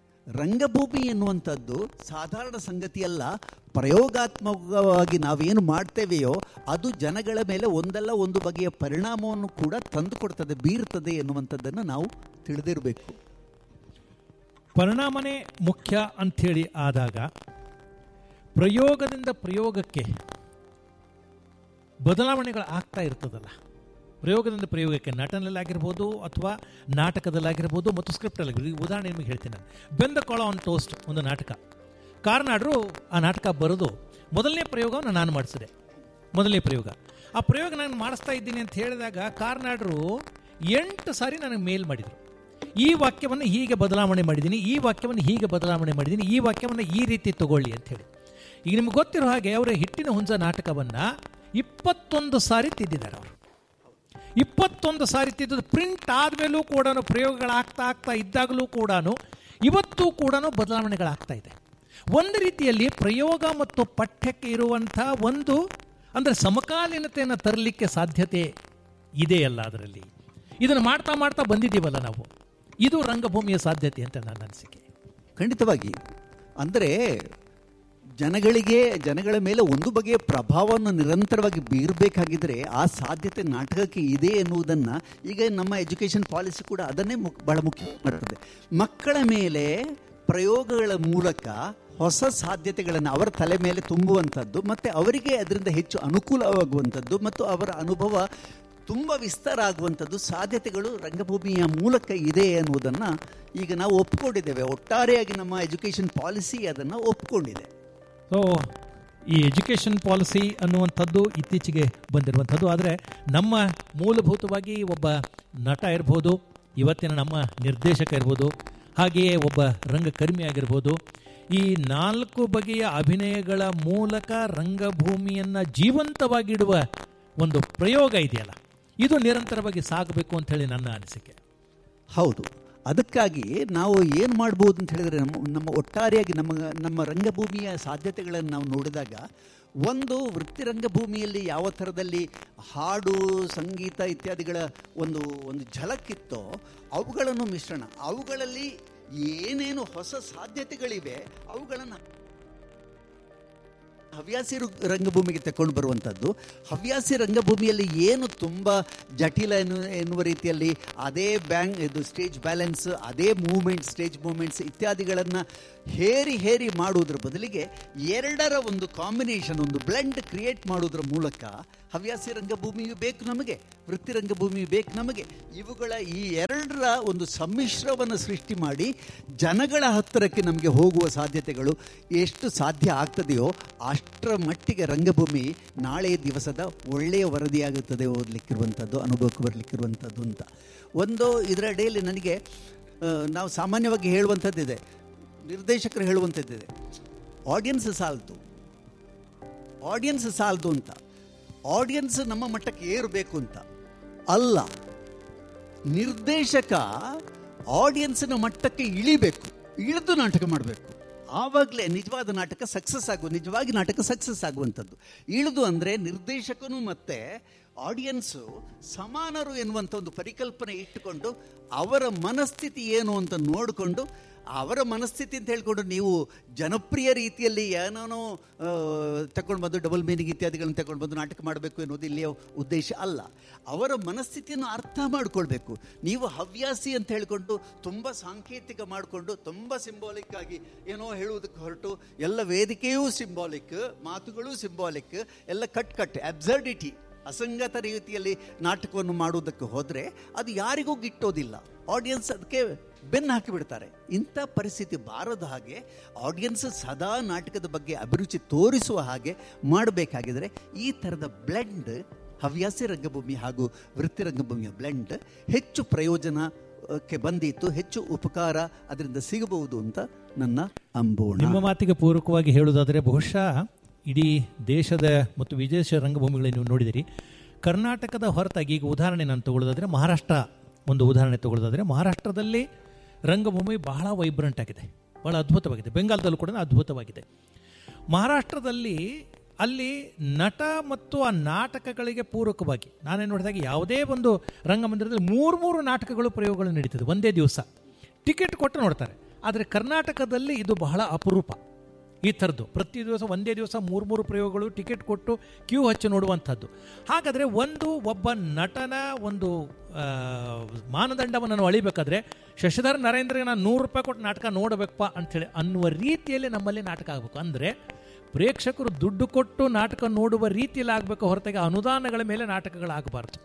ರಂಗಭೂಮಿ ಎನ್ನುವಂಥದ್ದು ಸಾಧಾರಣ ಸಂಗತಿಯಲ್ಲ ಪ್ರಯೋಗಾತ್ಮಕವಾಗಿ ನಾವೇನು ಮಾಡ್ತೇವೆಯೋ ಅದು ಜನಗಳ ಮೇಲೆ ಒಂದಲ್ಲ ಒಂದು ಬಗೆಯ ಪರಿಣಾಮವನ್ನು ಕೂಡ ತಂದುಕೊಡ್ತದೆ ಬೀರ್ತದೆ ಎನ್ನುವಂಥದ್ದನ್ನು ನಾವು ತಿಳಿದಿರಬೇಕು ಪರಿಣಾಮನೇ ಮುಖ್ಯ ಅಂಥೇಳಿ ಆದಾಗ ಪ್ರಯೋಗದಿಂದ ಪ್ರಯೋಗಕ್ಕೆ ಬದಲಾವಣೆಗಳು ಆಗ್ತಾ ಇರ್ತದಲ್ಲ ಪ್ರಯೋಗದಿಂದ ಪ್ರಯೋಗಕ್ಕೆ ನಟನಲ್ಲಾಗಿರ್ಬೋದು ಅಥವಾ ನಾಟಕದಲ್ಲಾಗಿರ್ಬೋದು ಮತ್ತು ಸ್ಕ್ರಿಪ್ಟಲ್ಲಿ ಉದಾಹರಣೆ ನಿಮಗೆ ಹೇಳ್ತೀನಿ ನಾನು ಬೆಂದ ಕೊಳ ಆನ್ ಟೋಸ್ಟ್ ಒಂದು ನಾಟಕ ಕಾರ್ನಾಡ್ರು ಆ ನಾಟಕ ಬರೆದು ಮೊದಲನೇ ಪ್ರಯೋಗವನ್ನು ನಾನು ಮಾಡಿಸಿದೆ ಮೊದಲನೇ ಪ್ರಯೋಗ ಆ ಪ್ರಯೋಗ ನಾನು ಮಾಡಿಸ್ತಾ ಇದ್ದೀನಿ ಅಂತ ಹೇಳಿದಾಗ ಕಾರ್ನಾಡ್ರು ಎಂಟು ಸಾರಿ ನನಗೆ ಮೇಲ್ ಮಾಡಿದರು ಈ ವಾಕ್ಯವನ್ನು ಹೀಗೆ ಬದಲಾವಣೆ ಮಾಡಿದ್ದೀನಿ ಈ ವಾಕ್ಯವನ್ನು ಹೀಗೆ ಬದಲಾವಣೆ ಮಾಡಿದ್ದೀನಿ ಈ ವಾಕ್ಯವನ್ನು ಈ ರೀತಿ ತಗೊಳ್ಳಿ ಅಂತ ಹೇಳಿ ಈಗ ನಿಮ್ಗೆ ಗೊತ್ತಿರೋ ಹಾಗೆ ಅವರ ಹಿಟ್ಟಿನ ಹುಂಜ ನಾಟಕವನ್ನು ಇಪ್ಪತ್ತೊಂದು ಸಾರಿ ತಿದ್ದಿದ್ದಾರೆ ಅವರು ಇಪ್ಪತ್ತೊಂದು ಸಾರಿ ತಿದ್ದು ಪ್ರಿಂಟ್ ಆದಮೇಲೂ ಕೂಡ ಪ್ರಯೋಗಗಳಾಗ್ತಾ ಆಗ್ತಾ ಇದ್ದಾಗಲೂ ಕೂಡ ಇವತ್ತೂ ಕೂಡ ಬದಲಾವಣೆಗಳಾಗ್ತಾ ಇದೆ ಒಂದು ರೀತಿಯಲ್ಲಿ ಪ್ರಯೋಗ ಮತ್ತು ಪಠ್ಯಕ್ಕೆ ಇರುವಂಥ ಒಂದು ಅಂದರೆ ಸಮಕಾಲೀನತೆಯನ್ನು ತರಲಿಕ್ಕೆ ಸಾಧ್ಯತೆ ಇದೆಯಲ್ಲ ಅದರಲ್ಲಿ ಇದನ್ನು ಮಾಡ್ತಾ ಮಾಡ್ತಾ ಬಂದಿದ್ದೀವಲ್ಲ ನಾವು ಇದು ರಂಗಭೂಮಿಯ ಸಾಧ್ಯತೆ ಅಂತ ನನ್ನ ಅನಿಸಿಕೆ ಖಂಡಿತವಾಗಿ ಅಂದರೆ ಜನಗಳಿಗೆ ಜನಗಳ ಮೇಲೆ ಒಂದು ಬಗೆಯ ಪ್ರಭಾವವನ್ನು ನಿರಂತರವಾಗಿ ಬೀರಬೇಕಾಗಿದ್ದರೆ ಆ ಸಾಧ್ಯತೆ ನಾಟಕಕ್ಕೆ ಇದೆ ಎನ್ನುವುದನ್ನು ಈಗ ನಮ್ಮ ಎಜುಕೇಷನ್ ಪಾಲಿಸಿ ಕೂಡ ಅದನ್ನೇ ಮುಕ್ ಬಹಳ ಮುಖ್ಯ ಮಾಡ್ತದೆ ಮಕ್ಕಳ ಮೇಲೆ ಪ್ರಯೋಗಗಳ ಮೂಲಕ ಹೊಸ ಸಾಧ್ಯತೆಗಳನ್ನು ಅವರ ತಲೆ ಮೇಲೆ ತುಂಬುವಂಥದ್ದು ಮತ್ತು ಅವರಿಗೆ ಅದರಿಂದ ಹೆಚ್ಚು ಅನುಕೂಲವಾಗುವಂಥದ್ದು ಮತ್ತು ಅವರ ಅನುಭವ ತುಂಬ ವಿಸ್ತಾರ ಆಗುವಂಥದ್ದು ಸಾಧ್ಯತೆಗಳು ರಂಗಭೂಮಿಯ ಮೂಲಕ ಇದೆ ಅನ್ನುವುದನ್ನು ಈಗ ನಾವು ಒಪ್ಕೊಂಡಿದ್ದೇವೆ ಒಟ್ಟಾರೆಯಾಗಿ ನಮ್ಮ ಎಜುಕೇಷನ್ ಪಾಲಿಸಿ ಅದನ್ನು ಒಪ್ಕೊಂಡಿದೆ ಸೊ ಈ ಎಜುಕೇಷನ್ ಪಾಲಿಸಿ ಅನ್ನುವಂಥದ್ದು ಇತ್ತೀಚೆಗೆ ಬಂದಿರುವಂಥದ್ದು ಆದರೆ ನಮ್ಮ ಮೂಲಭೂತವಾಗಿ ಒಬ್ಬ ನಟ ಇರ್ಬೋದು ಇವತ್ತಿನ ನಮ್ಮ ನಿರ್ದೇಶಕ ಇರ್ಬೋದು ಹಾಗೆಯೇ ಒಬ್ಬ ರಂಗಕರ್ಮಿ ಆಗಿರ್ಬೋದು ಈ ನಾಲ್ಕು ಬಗೆಯ ಅಭಿನಯಗಳ ಮೂಲಕ ರಂಗಭೂಮಿಯನ್ನು ಜೀವಂತವಾಗಿಡುವ ಒಂದು ಪ್ರಯೋಗ ಇದೆಯಲ್ಲ ಇದು ನಿರಂತರವಾಗಿ ಸಾಗಬೇಕು ಅಂತ ಹೇಳಿ ನನ್ನ ಅನಿಸಿಕೆ ಹೌದು ಅದಕ್ಕಾಗಿ ನಾವು ಏನು ಮಾಡ್ಬೋದು ಅಂತ ಹೇಳಿದರೆ ನಮ್ಮ ನಮ್ಮ ಒಟ್ಟಾರೆಯಾಗಿ ನಮ್ಮ ನಮ್ಮ ರಂಗಭೂಮಿಯ ಸಾಧ್ಯತೆಗಳನ್ನು ನಾವು ನೋಡಿದಾಗ ಒಂದು ವೃತ್ತಿ ರಂಗಭೂಮಿಯಲ್ಲಿ ಯಾವ ಥರದಲ್ಲಿ ಹಾಡು ಸಂಗೀತ ಇತ್ಯಾದಿಗಳ ಒಂದು ಒಂದು ಝಲಕ್ಕಿತ್ತೋ ಅವುಗಳನ್ನು ಮಿಶ್ರಣ ಅವುಗಳಲ್ಲಿ ಏನೇನು ಹೊಸ ಸಾಧ್ಯತೆಗಳಿವೆ ಅವುಗಳನ್ನು ಹವ್ಯಾಸಿ ರು- ರಂಗಭೂಮಿಗೆ ತಕೊಂಡು ಬರುವಂಥದ್ದು ಹವ್ಯಾಸಿ ರಂಗಭೂಮಿಯಲ್ಲಿ ಏನು ತುಂಬ ಜಟಿಲ ಎನ್ನು ಎನ್ನುವ ರೀತಿಯಲ್ಲಿ ಅದೇ ಬ್ಯಾಂಗ್ ಇದು ಸ್ಟೇಜ್ ಬ್ಯಾಲೆನ್ಸ್ ಅದೇ ಮೂಮೆಂಟ್ ಸ್ಟೇಜ್ ಮೂಮೆಂಟ್ಸ್ ಇತ್ಯಾದಿಗಳನ್ನು ಹೇರಿ ಹೇರಿ ಮಾಡುವುದರ ಬದಲಿಗೆ ಎರಡರ ಒಂದು ಕಾಂಬಿನೇಷನ್ ಒಂದು ಬ್ಲೆಂಡ್ ಕ್ರಿಯೇಟ್ ಮಾಡೋದ್ರ ಮೂಲಕ ಹವ್ಯಾಸಿ ರಂಗಭೂಮಿಯು ಬೇಕು ನಮಗೆ ವೃತ್ತಿ ರಂಗಭೂಮಿಯು ಬೇಕು ನಮಗೆ ಇವುಗಳ ಈ ಎರಡರ ಒಂದು ಸಮ್ಮಿಶ್ರವನ್ನು ಸೃಷ್ಟಿ ಮಾಡಿ ಜನಗಳ ಹತ್ತಿರಕ್ಕೆ ನಮಗೆ ಹೋಗುವ ಸಾಧ್ಯತೆಗಳು ಎಷ್ಟು ಸಾಧ್ಯ ಆಗ್ತದೆಯೋ ಅಷ್ಟರ ಮಟ್ಟಿಗೆ ರಂಗಭೂಮಿ ನಾಳೆಯ ದಿವಸದ ಒಳ್ಳೆಯ ವರದಿಯಾಗುತ್ತದೆ ಓದಲಿಕ್ಕಿರುವಂಥದ್ದು ಅನುಭವಕ್ಕೆ ಬರಲಿಕ್ಕಿರುವಂಥದ್ದು ಅಂತ ಒಂದು ಇದರ ಅಡಿಯಲ್ಲಿ ನನಗೆ ಆ, ನಾವು ಸಾಮಾನ್ಯವಾಗಿ ಹೇಳುವಂಥದ್ದಿದೆ ನಿರ್ದೇಶಕರು ಹೇಳುವಂಥದ್ದಿದೆ ಆಡಿಯನ್ಸ್ ಸಾಲದು ಆಡಿಯನ್ಸ್ ಸಾಲದು ಅಂತ ಆಡಿಯನ್ಸ್ ನಮ್ಮ ಮಟ್ಟಕ್ಕೆ ಏರಬೇಕು ಅಂತ ಅಲ್ಲ ನಿರ್ದೇಶಕ ಆಡಿಯನ್ಸ್ನ ಮಟ್ಟಕ್ಕೆ ಇಳಿಬೇಕು ಇಳಿದು ನಾಟಕ ಮಾಡಬೇಕು ಆವಾಗಲೇ ನಿಜವಾದ ನಾಟಕ ಸಕ್ಸಸ್ ಆಗುವ ನಿಜವಾಗಿ ನಾಟಕ ಸಕ್ಸಸ್ ಆಗುವಂಥದ್ದು ಇಳಿದು ಅಂದರೆ ನಿರ್ದೇಶಕನು ಮತ್ತೆ ಆಡಿಯನ್ಸು ಸಮಾನರು ಎನ್ನುವಂಥ ಒಂದು ಪರಿಕಲ್ಪನೆ ಇಟ್ಟುಕೊಂಡು ಅವರ ಮನಸ್ಥಿತಿ ಏನು ಅಂತ ನೋಡಿಕೊಂಡು ಅವರ ಮನಸ್ಥಿತಿ ಅಂತ ಹೇಳ್ಕೊಂಡು ನೀವು ಜನಪ್ರಿಯ ರೀತಿಯಲ್ಲಿ ಏನೇನೋ ತಗೊಂಡು ಬಂದು ಡಬಲ್ ಮೀನಿಂಗ್ ಇತ್ಯಾದಿಗಳನ್ನು ತಗೊಂಡು ಬಂದು ನಾಟಕ ಮಾಡಬೇಕು ಎನ್ನುವುದು ಇಲ್ಲಿಯ ಉದ್ದೇಶ ಅಲ್ಲ ಅವರ ಮನಸ್ಥಿತಿಯನ್ನು ಅರ್ಥ ಮಾಡ್ಕೊಳ್ಬೇಕು ನೀವು ಹವ್ಯಾಸಿ ಅಂತ ಹೇಳ್ಕೊಂಡು ತುಂಬ ಸಾಂಕೇತಿಕ ಮಾಡಿಕೊಂಡು ತುಂಬ ಸಿಂಬಾಲಿಕ್ ಆಗಿ ಏನೋ ಹೇಳುವುದಕ್ಕೆ ಹೊರಟು ಎಲ್ಲ ವೇದಿಕೆಯೂ ಸಿಂಬಾಲಿಕ್ ಮಾತುಗಳು ಸಿಂಬಾಲಿಕ್ ಎಲ್ಲ ಕಟ್ ಕಟ್ ಅಬ್ಸರ್ಡಿಟಿ ಅಸಂಗತ ರೀತಿಯಲ್ಲಿ ನಾಟಕವನ್ನು ಮಾಡುವುದಕ್ಕೆ ಹೋದರೆ ಅದು ಯಾರಿಗೂ ಗಿಟ್ಟೋದಿಲ್ಲ ಆಡಿಯನ್ಸ್ ಅದಕ್ಕೆ ಬೆನ್ನು ಹಾಕಿಬಿಡ್ತಾರೆ ಇಂಥ ಪರಿಸ್ಥಿತಿ ಬಾರದ ಹಾಗೆ ಆಡಿಯನ್ಸ್ ಸದಾ ನಾಟಕದ ಬಗ್ಗೆ ಅಭಿರುಚಿ ತೋರಿಸುವ ಹಾಗೆ ಮಾಡಬೇಕಾಗಿದ್ರೆ ಈ ಥರದ ಬ್ಲೆಂಡ್ ಹವ್ಯಾಸಿ ರಂಗಭೂಮಿ ಹಾಗೂ ವೃತ್ತಿ ರಂಗಭೂಮಿಯ ಬ್ಲೆಂಡ್ ಹೆಚ್ಚು ಪ್ರಯೋಜನಕ್ಕೆ ಬಂದಿತ್ತು ಹೆಚ್ಚು ಉಪಕಾರ ಅದರಿಂದ ಸಿಗಬಹುದು ಅಂತ ನನ್ನ ಅಂಬೋಣ ನಿಮ್ಮ ಮಾತಿಗೆ ಪೂರಕವಾಗಿ ಹೇಳುವುದಾದರೆ ಬಹುಶಃ ಇಡೀ ದೇಶದ ಮತ್ತು ವಿದೇಶ ರಂಗಭೂಮಿಗಳನ್ನು ನೀವು ನೋಡಿದಿರಿ ಕರ್ನಾಟಕದ ಹೊರತಾಗಿ ಈಗ ಉದಾಹರಣೆ ನಾನು ತಗೊಳ್ಳೋದಾದರೆ ಮಹಾರಾಷ್ಟ್ರ ಒಂದು ಉದಾಹರಣೆ ತಗೊಳ್ಳೋದಾದರೆ ಮಹಾರಾಷ್ಟ್ರದಲ್ಲಿ ರಂಗಭೂಮಿ ಬಹಳ ವೈಬ್ರೆಂಟ್ ಆಗಿದೆ ಬಹಳ ಅದ್ಭುತವಾಗಿದೆ ಬೆಂಗಾಲದಲ್ಲೂ ಕೂಡ ಅದ್ಭುತವಾಗಿದೆ ಮಹಾರಾಷ್ಟ್ರದಲ್ಲಿ ಅಲ್ಲಿ ನಟ ಮತ್ತು ಆ ನಾಟಕಗಳಿಗೆ ಪೂರಕವಾಗಿ ನಾನೇನು ನೋಡಿದಾಗ ಯಾವುದೇ ಒಂದು ರಂಗಮಂದಿರದಲ್ಲಿ ಮೂರು ಮೂರು ನಾಟಕಗಳು ಪ್ರಯೋಗಗಳು ನಡೀತದೆ ಒಂದೇ ದಿವಸ ಟಿಕೆಟ್ ಕೊಟ್ಟು ನೋಡ್ತಾರೆ ಆದರೆ ಕರ್ನಾಟಕದಲ್ಲಿ ಇದು ಬಹಳ ಅಪರೂಪ ಈ ಥರದ್ದು ಪ್ರತಿ ದಿವಸ ಒಂದೇ ದಿವಸ ಮೂರು ಮೂರು ಪ್ರಯೋಗಗಳು ಟಿಕೆಟ್ ಕೊಟ್ಟು ಕ್ಯೂ ಹಚ್ಚಿ ನೋಡುವಂಥದ್ದು ಹಾಗಾದರೆ ಒಂದು ಒಬ್ಬ ನಟನ ಒಂದು ಆ, ಮಾನದಂಡವನ್ನು ನಾವು ಅಳಿಬೇಕಾದ್ರೆ ಶಶಿಧರ್ ನರೇಂದ್ರಗೆ ನಾನು ನೂರು ರೂಪಾಯಿ ಕೊಟ್ಟು ನಾಟಕ ನೋಡಬೇಕಪ್ಪ ಅಂಥೇಳಿ ಅನ್ನುವ ರೀತಿಯಲ್ಲಿ ನಮ್ಮಲ್ಲಿ ನಾಟಕ ಆಗಬೇಕು ಅಂದರೆ ಪ್ರೇಕ್ಷಕರು ದುಡ್ಡು ಕೊಟ್ಟು ನಾಟಕ ನೋಡುವ ರೀತಿಯಲ್ಲಿ ಆಗಬೇಕು ಹೊರತಾಗಿ ಅನುದಾನಗಳ ಮೇಲೆ ನಾಟಕಗಳಾಗಬಾರ್ದು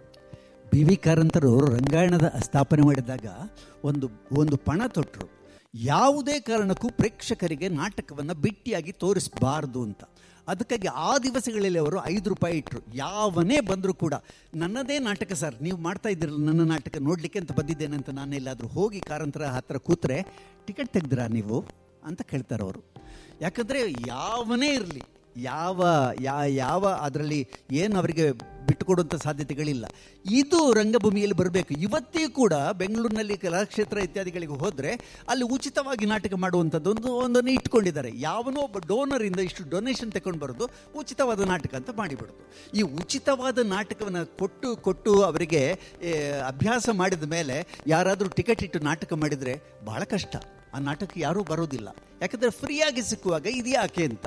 ಬಿ ವಿ ಕಾರಂತರು ರಂಗಾಯಣದ ಸ್ಥಾಪನೆ ಮಾಡಿದಾಗ ಒಂದು ಒಂದು ಪಣ ತೊಟ್ಟರು ಯಾವುದೇ ಕಾರಣಕ್ಕೂ ಪ್ರೇಕ್ಷಕರಿಗೆ ನಾಟಕವನ್ನು ಬಿಟ್ಟಿಯಾಗಿ ತೋರಿಸಬಾರ್ದು ಅಂತ ಅದಕ್ಕಾಗಿ ಆ ದಿವಸಗಳಲ್ಲಿ ಅವರು ಐದು ರೂಪಾಯಿ ಇಟ್ಟರು ಯಾವನೇ ಬಂದರೂ ಕೂಡ ನನ್ನದೇ ನಾಟಕ ಸರ್ ನೀವು ಮಾಡ್ತಾ ಇದ್ದೀರಲ್ಲ ನನ್ನ ನಾಟಕ ನೋಡಲಿಕ್ಕೆ ಅಂತ ಬಂದಿದ್ದೇನೆ ಅಂತ ನಾನು ಎಲ್ಲಾದರೂ ಹೋಗಿ ಕಾರಂತರ ಹತ್ರ ಕೂತ್ರೆ ಟಿಕೆಟ್ ತೆಗ್ದಿರಾ ನೀವು ಅಂತ ಕೇಳ್ತಾರೆ ಅವರು ಯಾಕಂದರೆ ಯಾವನೇ ಇರಲಿ ಯಾವ ಯಾ ಯಾವ ಅದರಲ್ಲಿ ಏನು ಅವರಿಗೆ ಬಿಟ್ಟುಕೊಡುವಂಥ ಸಾಧ್ಯತೆಗಳಿಲ್ಲ ಇದು ರಂಗಭೂಮಿಯಲ್ಲಿ ಬರಬೇಕು ಇವತ್ತೇ ಕೂಡ ಬೆಂಗಳೂರಿನಲ್ಲಿ ಕಲಾಕ್ಷೇತ್ರ ಇತ್ಯಾದಿಗಳಿಗೆ ಹೋದರೆ ಅಲ್ಲಿ ಉಚಿತವಾಗಿ ನಾಟಕ ಮಾಡುವಂಥದ್ದು ಒಂದು ಒಂದನ್ನು ಇಟ್ಕೊಂಡಿದ್ದಾರೆ ಯಾವನೋ ಒಬ್ಬ ಡೋನರಿಂದ ಇಷ್ಟು ಡೊನೇಷನ್ ತಗೊಂಡು ಬರೋದು ಉಚಿತವಾದ ನಾಟಕ ಅಂತ ಮಾಡಿಬಿಡೋದು ಈ ಉಚಿತವಾದ ನಾಟಕವನ್ನು ಕೊಟ್ಟು ಕೊಟ್ಟು ಅವರಿಗೆ ಏ, ಅಭ್ಯಾಸ ಮಾಡಿದ ಮೇಲೆ ಯಾರಾದರೂ ಟಿಕೆಟ್ ಇಟ್ಟು ನಾಟಕ ಮಾಡಿದರೆ ಬಹಳ ಕಷ್ಟ ಆ ನಾಟಕ ಯಾರೂ ಬರೋದಿಲ್ಲ ಯಾಕಂದರೆ ಫ್ರೀಯಾಗಿ ಸಿಕ್ಕುವಾಗ ಇದು ಯಾಕೆ ಅಂತ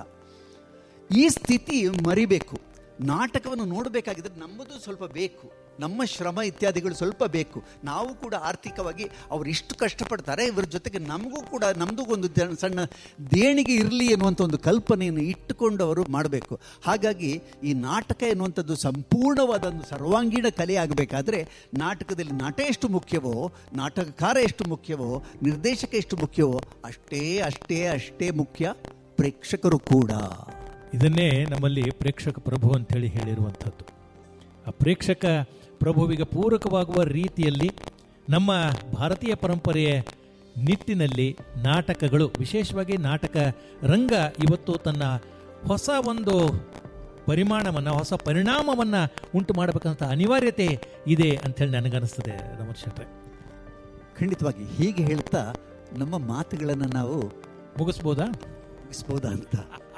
ಈ ಸ್ಥಿತಿ ಮರಿಬೇಕು ನಾಟಕವನ್ನು ನೋಡಬೇಕಾಗಿದ್ರೆ ನಮ್ಮದು ಸ್ವಲ್ಪ ಬೇಕು ನಮ್ಮ ಶ್ರಮ ಇತ್ಯಾದಿಗಳು ಸ್ವಲ್ಪ ಬೇಕು ನಾವು ಕೂಡ ಆರ್ಥಿಕವಾಗಿ ಅವ್ರು ಇಷ್ಟು ಕಷ್ಟಪಡ್ತಾರೆ ಇವರ ಜೊತೆಗೆ ನಮಗೂ ಕೂಡ ನಮ್ಮದು ಒಂದು ದ- ಸಣ್ಣ ದೇಣಿಗೆ ಇರಲಿ ಎನ್ನುವಂಥ ಒಂದು ಕಲ್ಪನೆಯನ್ನು ಇಟ್ಟುಕೊಂಡು ಅವರು ಮಾಡಬೇಕು ಹಾಗಾಗಿ ಈ ನಾಟಕ ಎನ್ನುವಂಥದ್ದು ಸಂಪೂರ್ಣವಾದ ಒಂದು ಸರ್ವಾಂಗೀಣ ಕಲೆ ಆಗಬೇಕಾದ್ರೆ ನಾಟಕದಲ್ಲಿ ನಟ ಎಷ್ಟು ಮುಖ್ಯವೋ ನಾಟಕಕಾರ ಎಷ್ಟು ಮುಖ್ಯವೋ ನಿರ್ದೇಶಕ ಎಷ್ಟು ಮುಖ್ಯವೋ ಅಷ್ಟೇ ಅಷ್ಟೇ ಅಷ್ಟೇ ಮುಖ್ಯ ಪ್ರೇಕ್ಷಕರು ಕೂಡ ಇದನ್ನೇ ನಮ್ಮಲ್ಲಿ ಪ್ರೇಕ್ಷಕ ಪ್ರಭು ಅಂತೇಳಿ ಹೇಳಿರುವಂಥದ್ದು ಆ ಪ್ರೇಕ್ಷಕ ಪ್ರಭುವಿಗೆ ಪೂರಕವಾಗುವ ರೀತಿಯಲ್ಲಿ ನಮ್ಮ ಭಾರತೀಯ ಪರಂಪರೆಯ ನಿಟ್ಟಿನಲ್ಲಿ ನಾಟಕಗಳು ವಿಶೇಷವಾಗಿ ನಾಟಕ ರಂಗ ಇವತ್ತು ತನ್ನ ಹೊಸ ಒಂದು ಪರಿಮಾಣವನ್ನು ಹೊಸ ಪರಿಣಾಮವನ್ನು ಉಂಟು ಮಾಡಬೇಕಂತ ಅನಿವಾರ್ಯತೆ ಇದೆ ಅಂಥೇಳಿ ನನಗನ್ನಿಸ್ತದೆ ರಮಣ್ ಶೆಟ್ರೆ ಖಂಡಿತವಾಗಿ ಹೀಗೆ ಹೇಳ್ತಾ ನಮ್ಮ ಮಾತುಗಳನ್ನು ನಾವು ಮುಗಿಸ್ಬೋದಾ ಮುಗಿಸ್ಬೋದಾ ಅಂತ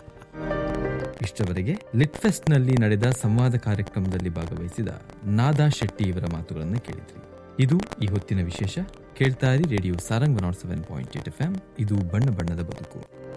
ಇಷ್ಟವರೆಗೆ ಲಿಟ್ಫೆಸ್ಟ್ನಲ್ಲಿ ನಡೆದ ಸಂವಾದ ಕಾರ್ಯಕ್ರಮದಲ್ಲಿ ಭಾಗವಹಿಸಿದ ನಾದಾ ಶೆಟ್ಟಿ ಇವರ ಮಾತುಗಳನ್ನು ಕೇಳಿದ್ರಿ ಇದು ಈ ಹೊತ್ತಿನ ವಿಶೇಷ ಕೇಳ್ತಾ ಇರಿ radio Sarang one seven point eight F M ಇದು ಬಣ್ಣ ಬಣ್ಣದ ಬದುಕು